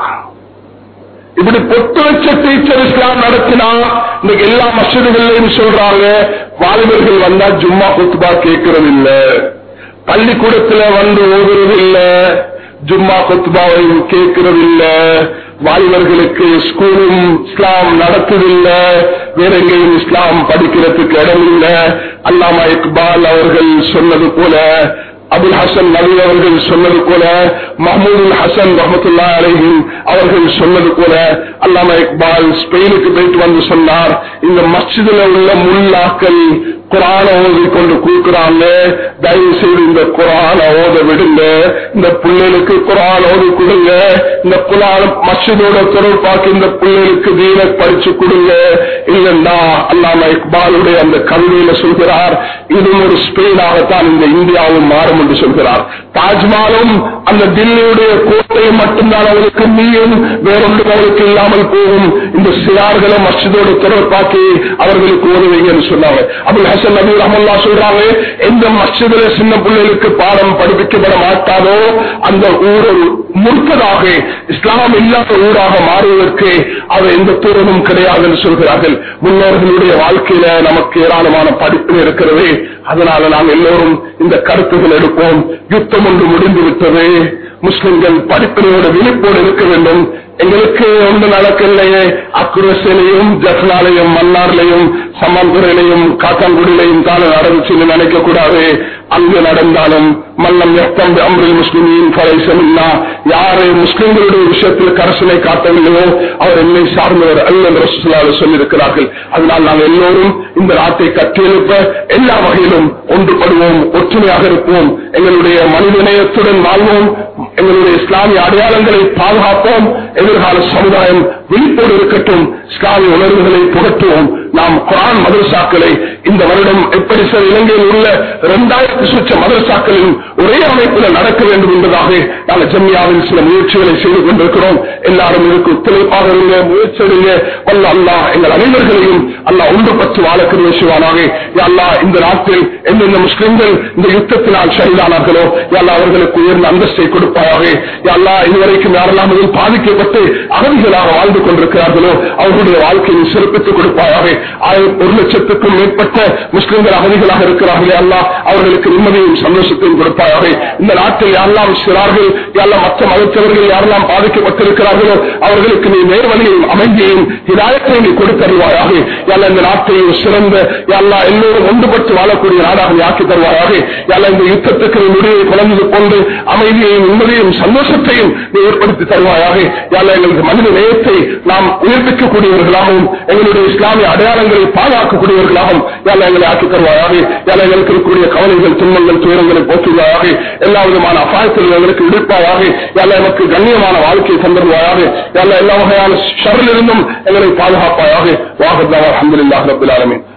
இப்படி பொட்டு வச்ச டீச்சர் இஸ்லாம் நடத்தினா இன்னைக்கு எல்லா மசூதிகள்லையும் சொல்றாங்க வாலிபர்கள் வந்தா ஜும்மா குத்துபா கேட்கறது இல்ல பள்ளிக்கூடத்துல வந்து ஓதுறது இல்ல ஜும்மா குத்துபாவை கேட்கறது இல்ல வாலிபர்களுக்கு ஸ்கூலும் இஸ்லாம் நடத்துதில்லை வேற எங்கேயும் இஸ்லாம் படிக்கிறதுக்கு இடம் இல்ல அல்லாமா இக்பால் அவர்கள் சொன்னது போல அபுல் ஹசன் நபி அவர்கள் சொன்னது போல மஹமூதுல் ஹசன் ரஹமத்துல்லா அலைஹிம் அவர்கள் சொன்னது போல அல்லாமா இக்பால் ஸ்பெயினுக்கு போயிட்டு வந்து சொன்னார் இந்த மஸ்ஜிதுல உள்ள முல்லாக்கள் குரான ஓதி கொண்டு கொடுக்கிறாங்க தயவு செய்து இந்த குரான ஓத விடுங்க இந்த பிள்ளைகளுக்கு குரான் ஓதி கொடுங்க இந்த குரான் மஸ்ஜிதோட தொடர்பாக்கி இந்த பிள்ளைகளுக்கு வீர படிச்சு கொடுங்க இல்லைன்னா அல்லாம இக்பாலுடைய அந்த கல்வியில சொல்கிறார் இது ஒரு ஸ்பெயினாகத்தான் இந்த இந்தியாவும் மாறும் என்று சொல்கிறார் தாஜ்மஹாலும் அந்த தில்லியுடைய கோட்டையும் மட்டும்தான் அவருக்கு நீயும் வேறொன்று அவருக்கு இல்லாமல் போகும் இந்த சிறார்களை மஸ்ஜிதோடு தொடர்பாக்கி அவர்களுக்கு உதவிங்க என்று சொன்னாங்க அபுல் ஹசன் நபி ரஹமல்லா சொல்றாங்க எந்த மஸ்ஜிதில சின்ன பிள்ளைகளுக்கு பாடம் படிப்பிக்கப்பட மாட்டாதோ அந்த ஊர் ஒரு முழுக்கதாக இஸ்லாம் இல்லாத ஊராக மாறுவதற்கு அவர் எந்த தூரமும் கிடையாது என்று சொல்கிறார்கள் முன்னோர்களுடைய வாழ்க்கையில நமக்கு ஏராளமான படிப்பு இருக்கிறது அதனால நாம் எல்லோரும் இந்த கருத்துகள் எடுப்போம் யுத்தம் ஒன்று முடிந்து விட்டது முஸ்லிம்கள் படிப்பினையோட விழிப்போடு இருக்க வேண்டும் எங்களுக்கு ஒன்று நடக்கலையே அக்குரசிலையும் ஜஃப்னாலையும் மன்னார்லையும் சம்மந்துறையிலையும் காத்தான்குடியிலையும் தான் நடந்துச்சுன்னு நினைக்க கூடாது அங்கு நடந்தாலும் மல்லம் எத்தம் அம்ரில் முஸ்லிமின் பரைசமில்லா யாரு முஸ்லிம்களுடைய விஷயத்தில் கரசனை காட்டவில்லையோ அவர் என்னை சார்ந்தவர் அல்ல என்று ரசூலுல்லாஹி சொல்லியிருக்கிறார்கள் அதனால் நாங்கள் எல்லோரும் இந்த நாட்டை கட்டியெழுப்ப எல்லா வகையிலும் ஒன்றுபடுவோம் ஒற்றுமையாக இருப்போம் எங்களுடைய மனிதநேயத்துடன் வாழ்வோம் எங்களுடைய இஸ்லாமிய அடையாளங்களை பாதுகாப்போம் எதிர்கால சமுதாயம் விழிப்போடு இருக்கட்டும் இஸ்லாமிய உணர்வுகளை புகட்டுவோம் நாம் குரான் மதரசாக்களை இந்த வருடம் எப்படி சார் இலங்கையில் உள்ள இரண்டாயிரத்தி சுற்ற மதரசாக்களின் ஒரே அமைப்பில் நடக்க வேண்டும் என்பதாக நாங்கள் ஜம்மியாவில் சில முயற்சிகளை செய்து கொண்டிருக்கிறோம் எல்லாரும் இதுக்கு ஒத்துழைப்பாக இருங்க முயற்சிடுங்க வல்ல அல்லா எங்கள் அனைவர்களையும் அல்லா ஒன்றுபட்டு வாழக்கூடிய விஷயமானாக அல்லா இந்த நாட்டில் எந்தெந்த முஸ்லிம்கள் இந்த யுத்தத்தினால் ஷஹீதானார்களோ அல்லா அவர்களுக்கு உயர்ந்த அந்தஸ்தை கொடுப்பாயாக அல்லா இதுவரைக்கும் யாரெல்லாம் இதில் பாதிக்கப்பட்டு அகதிகளாக வாழ்ந்து கொண்டிருக்கிறார்களோ அவர்களுடைய வாழ்க்கையை சிறப்பித்துக் கொடுப்பாயாக ஆயிரம் ஒரு லட்சத்துக்கும் மேற்பட்ட முஸ்லிம்கள் அகதிகளாக இருக்கிறார்களே அல்லா அவர்களுக்கு நிம்மதியும் சந்தோஷத்தையும் கொடுப்பாயாக இந்த நாட்டில் யாரெல்லாம் சிறார்கள் யாரெல்லாம் மற்ற மதத்தவர்கள் யாரெல்லாம் பாதிக்கப்பட்டிருக்கிறார்களோ அவர்களுக்கு நீ நேர்வழியையும் அமைதியையும் இதாயத்தையும் நீ கொடுத்தருவாயாக யாரா இந்த நாட்டை ஒரு சிறந்த யாரா எல்லோரும் ஒன்றுபட்டு வாழக்கூடிய நாடாக நீ ஆக்கி தருவாயாக யாரா இந்த யுத்தத்துக்கு நீ முடிவை குழந்தை கொண்டு அமைதியையும் நிம்மதியையும் சந்தோஷத்தையும் நீ ஏற்படுத்தி தருவாயாக யாரா எங்களுக்கு மனித நேயத்தை நாம் உயர்ப்பிக்கக்கூடியவர்களாகவும் எங்களுடைய இஸ்லாமிய அடையாளங்களை பாதுகாக்கக்கூடியவர்களாகவும் யாரா எங்களை ஆக்கி தருவாயாக யாரா எங்களுக்கு இருக்கக்கூடிய கவலைகள் துன்பங்கள் துயரங்களை போற்றுவாயாக எல்லா விதமான அபாயத்தில் எங்களுக்கு விடுப்பாயாக யாரா எமக்கு கண்ணியமான வாழ்க்கையை தந்துருவாயாக யாரா எல்லா வகையான ஷரிலிருந்தும் எங்களை பாதுகாப்பாயாக வாகத்தான் அஹமதுல்லாஹ் ரபுல் ஆலமீன்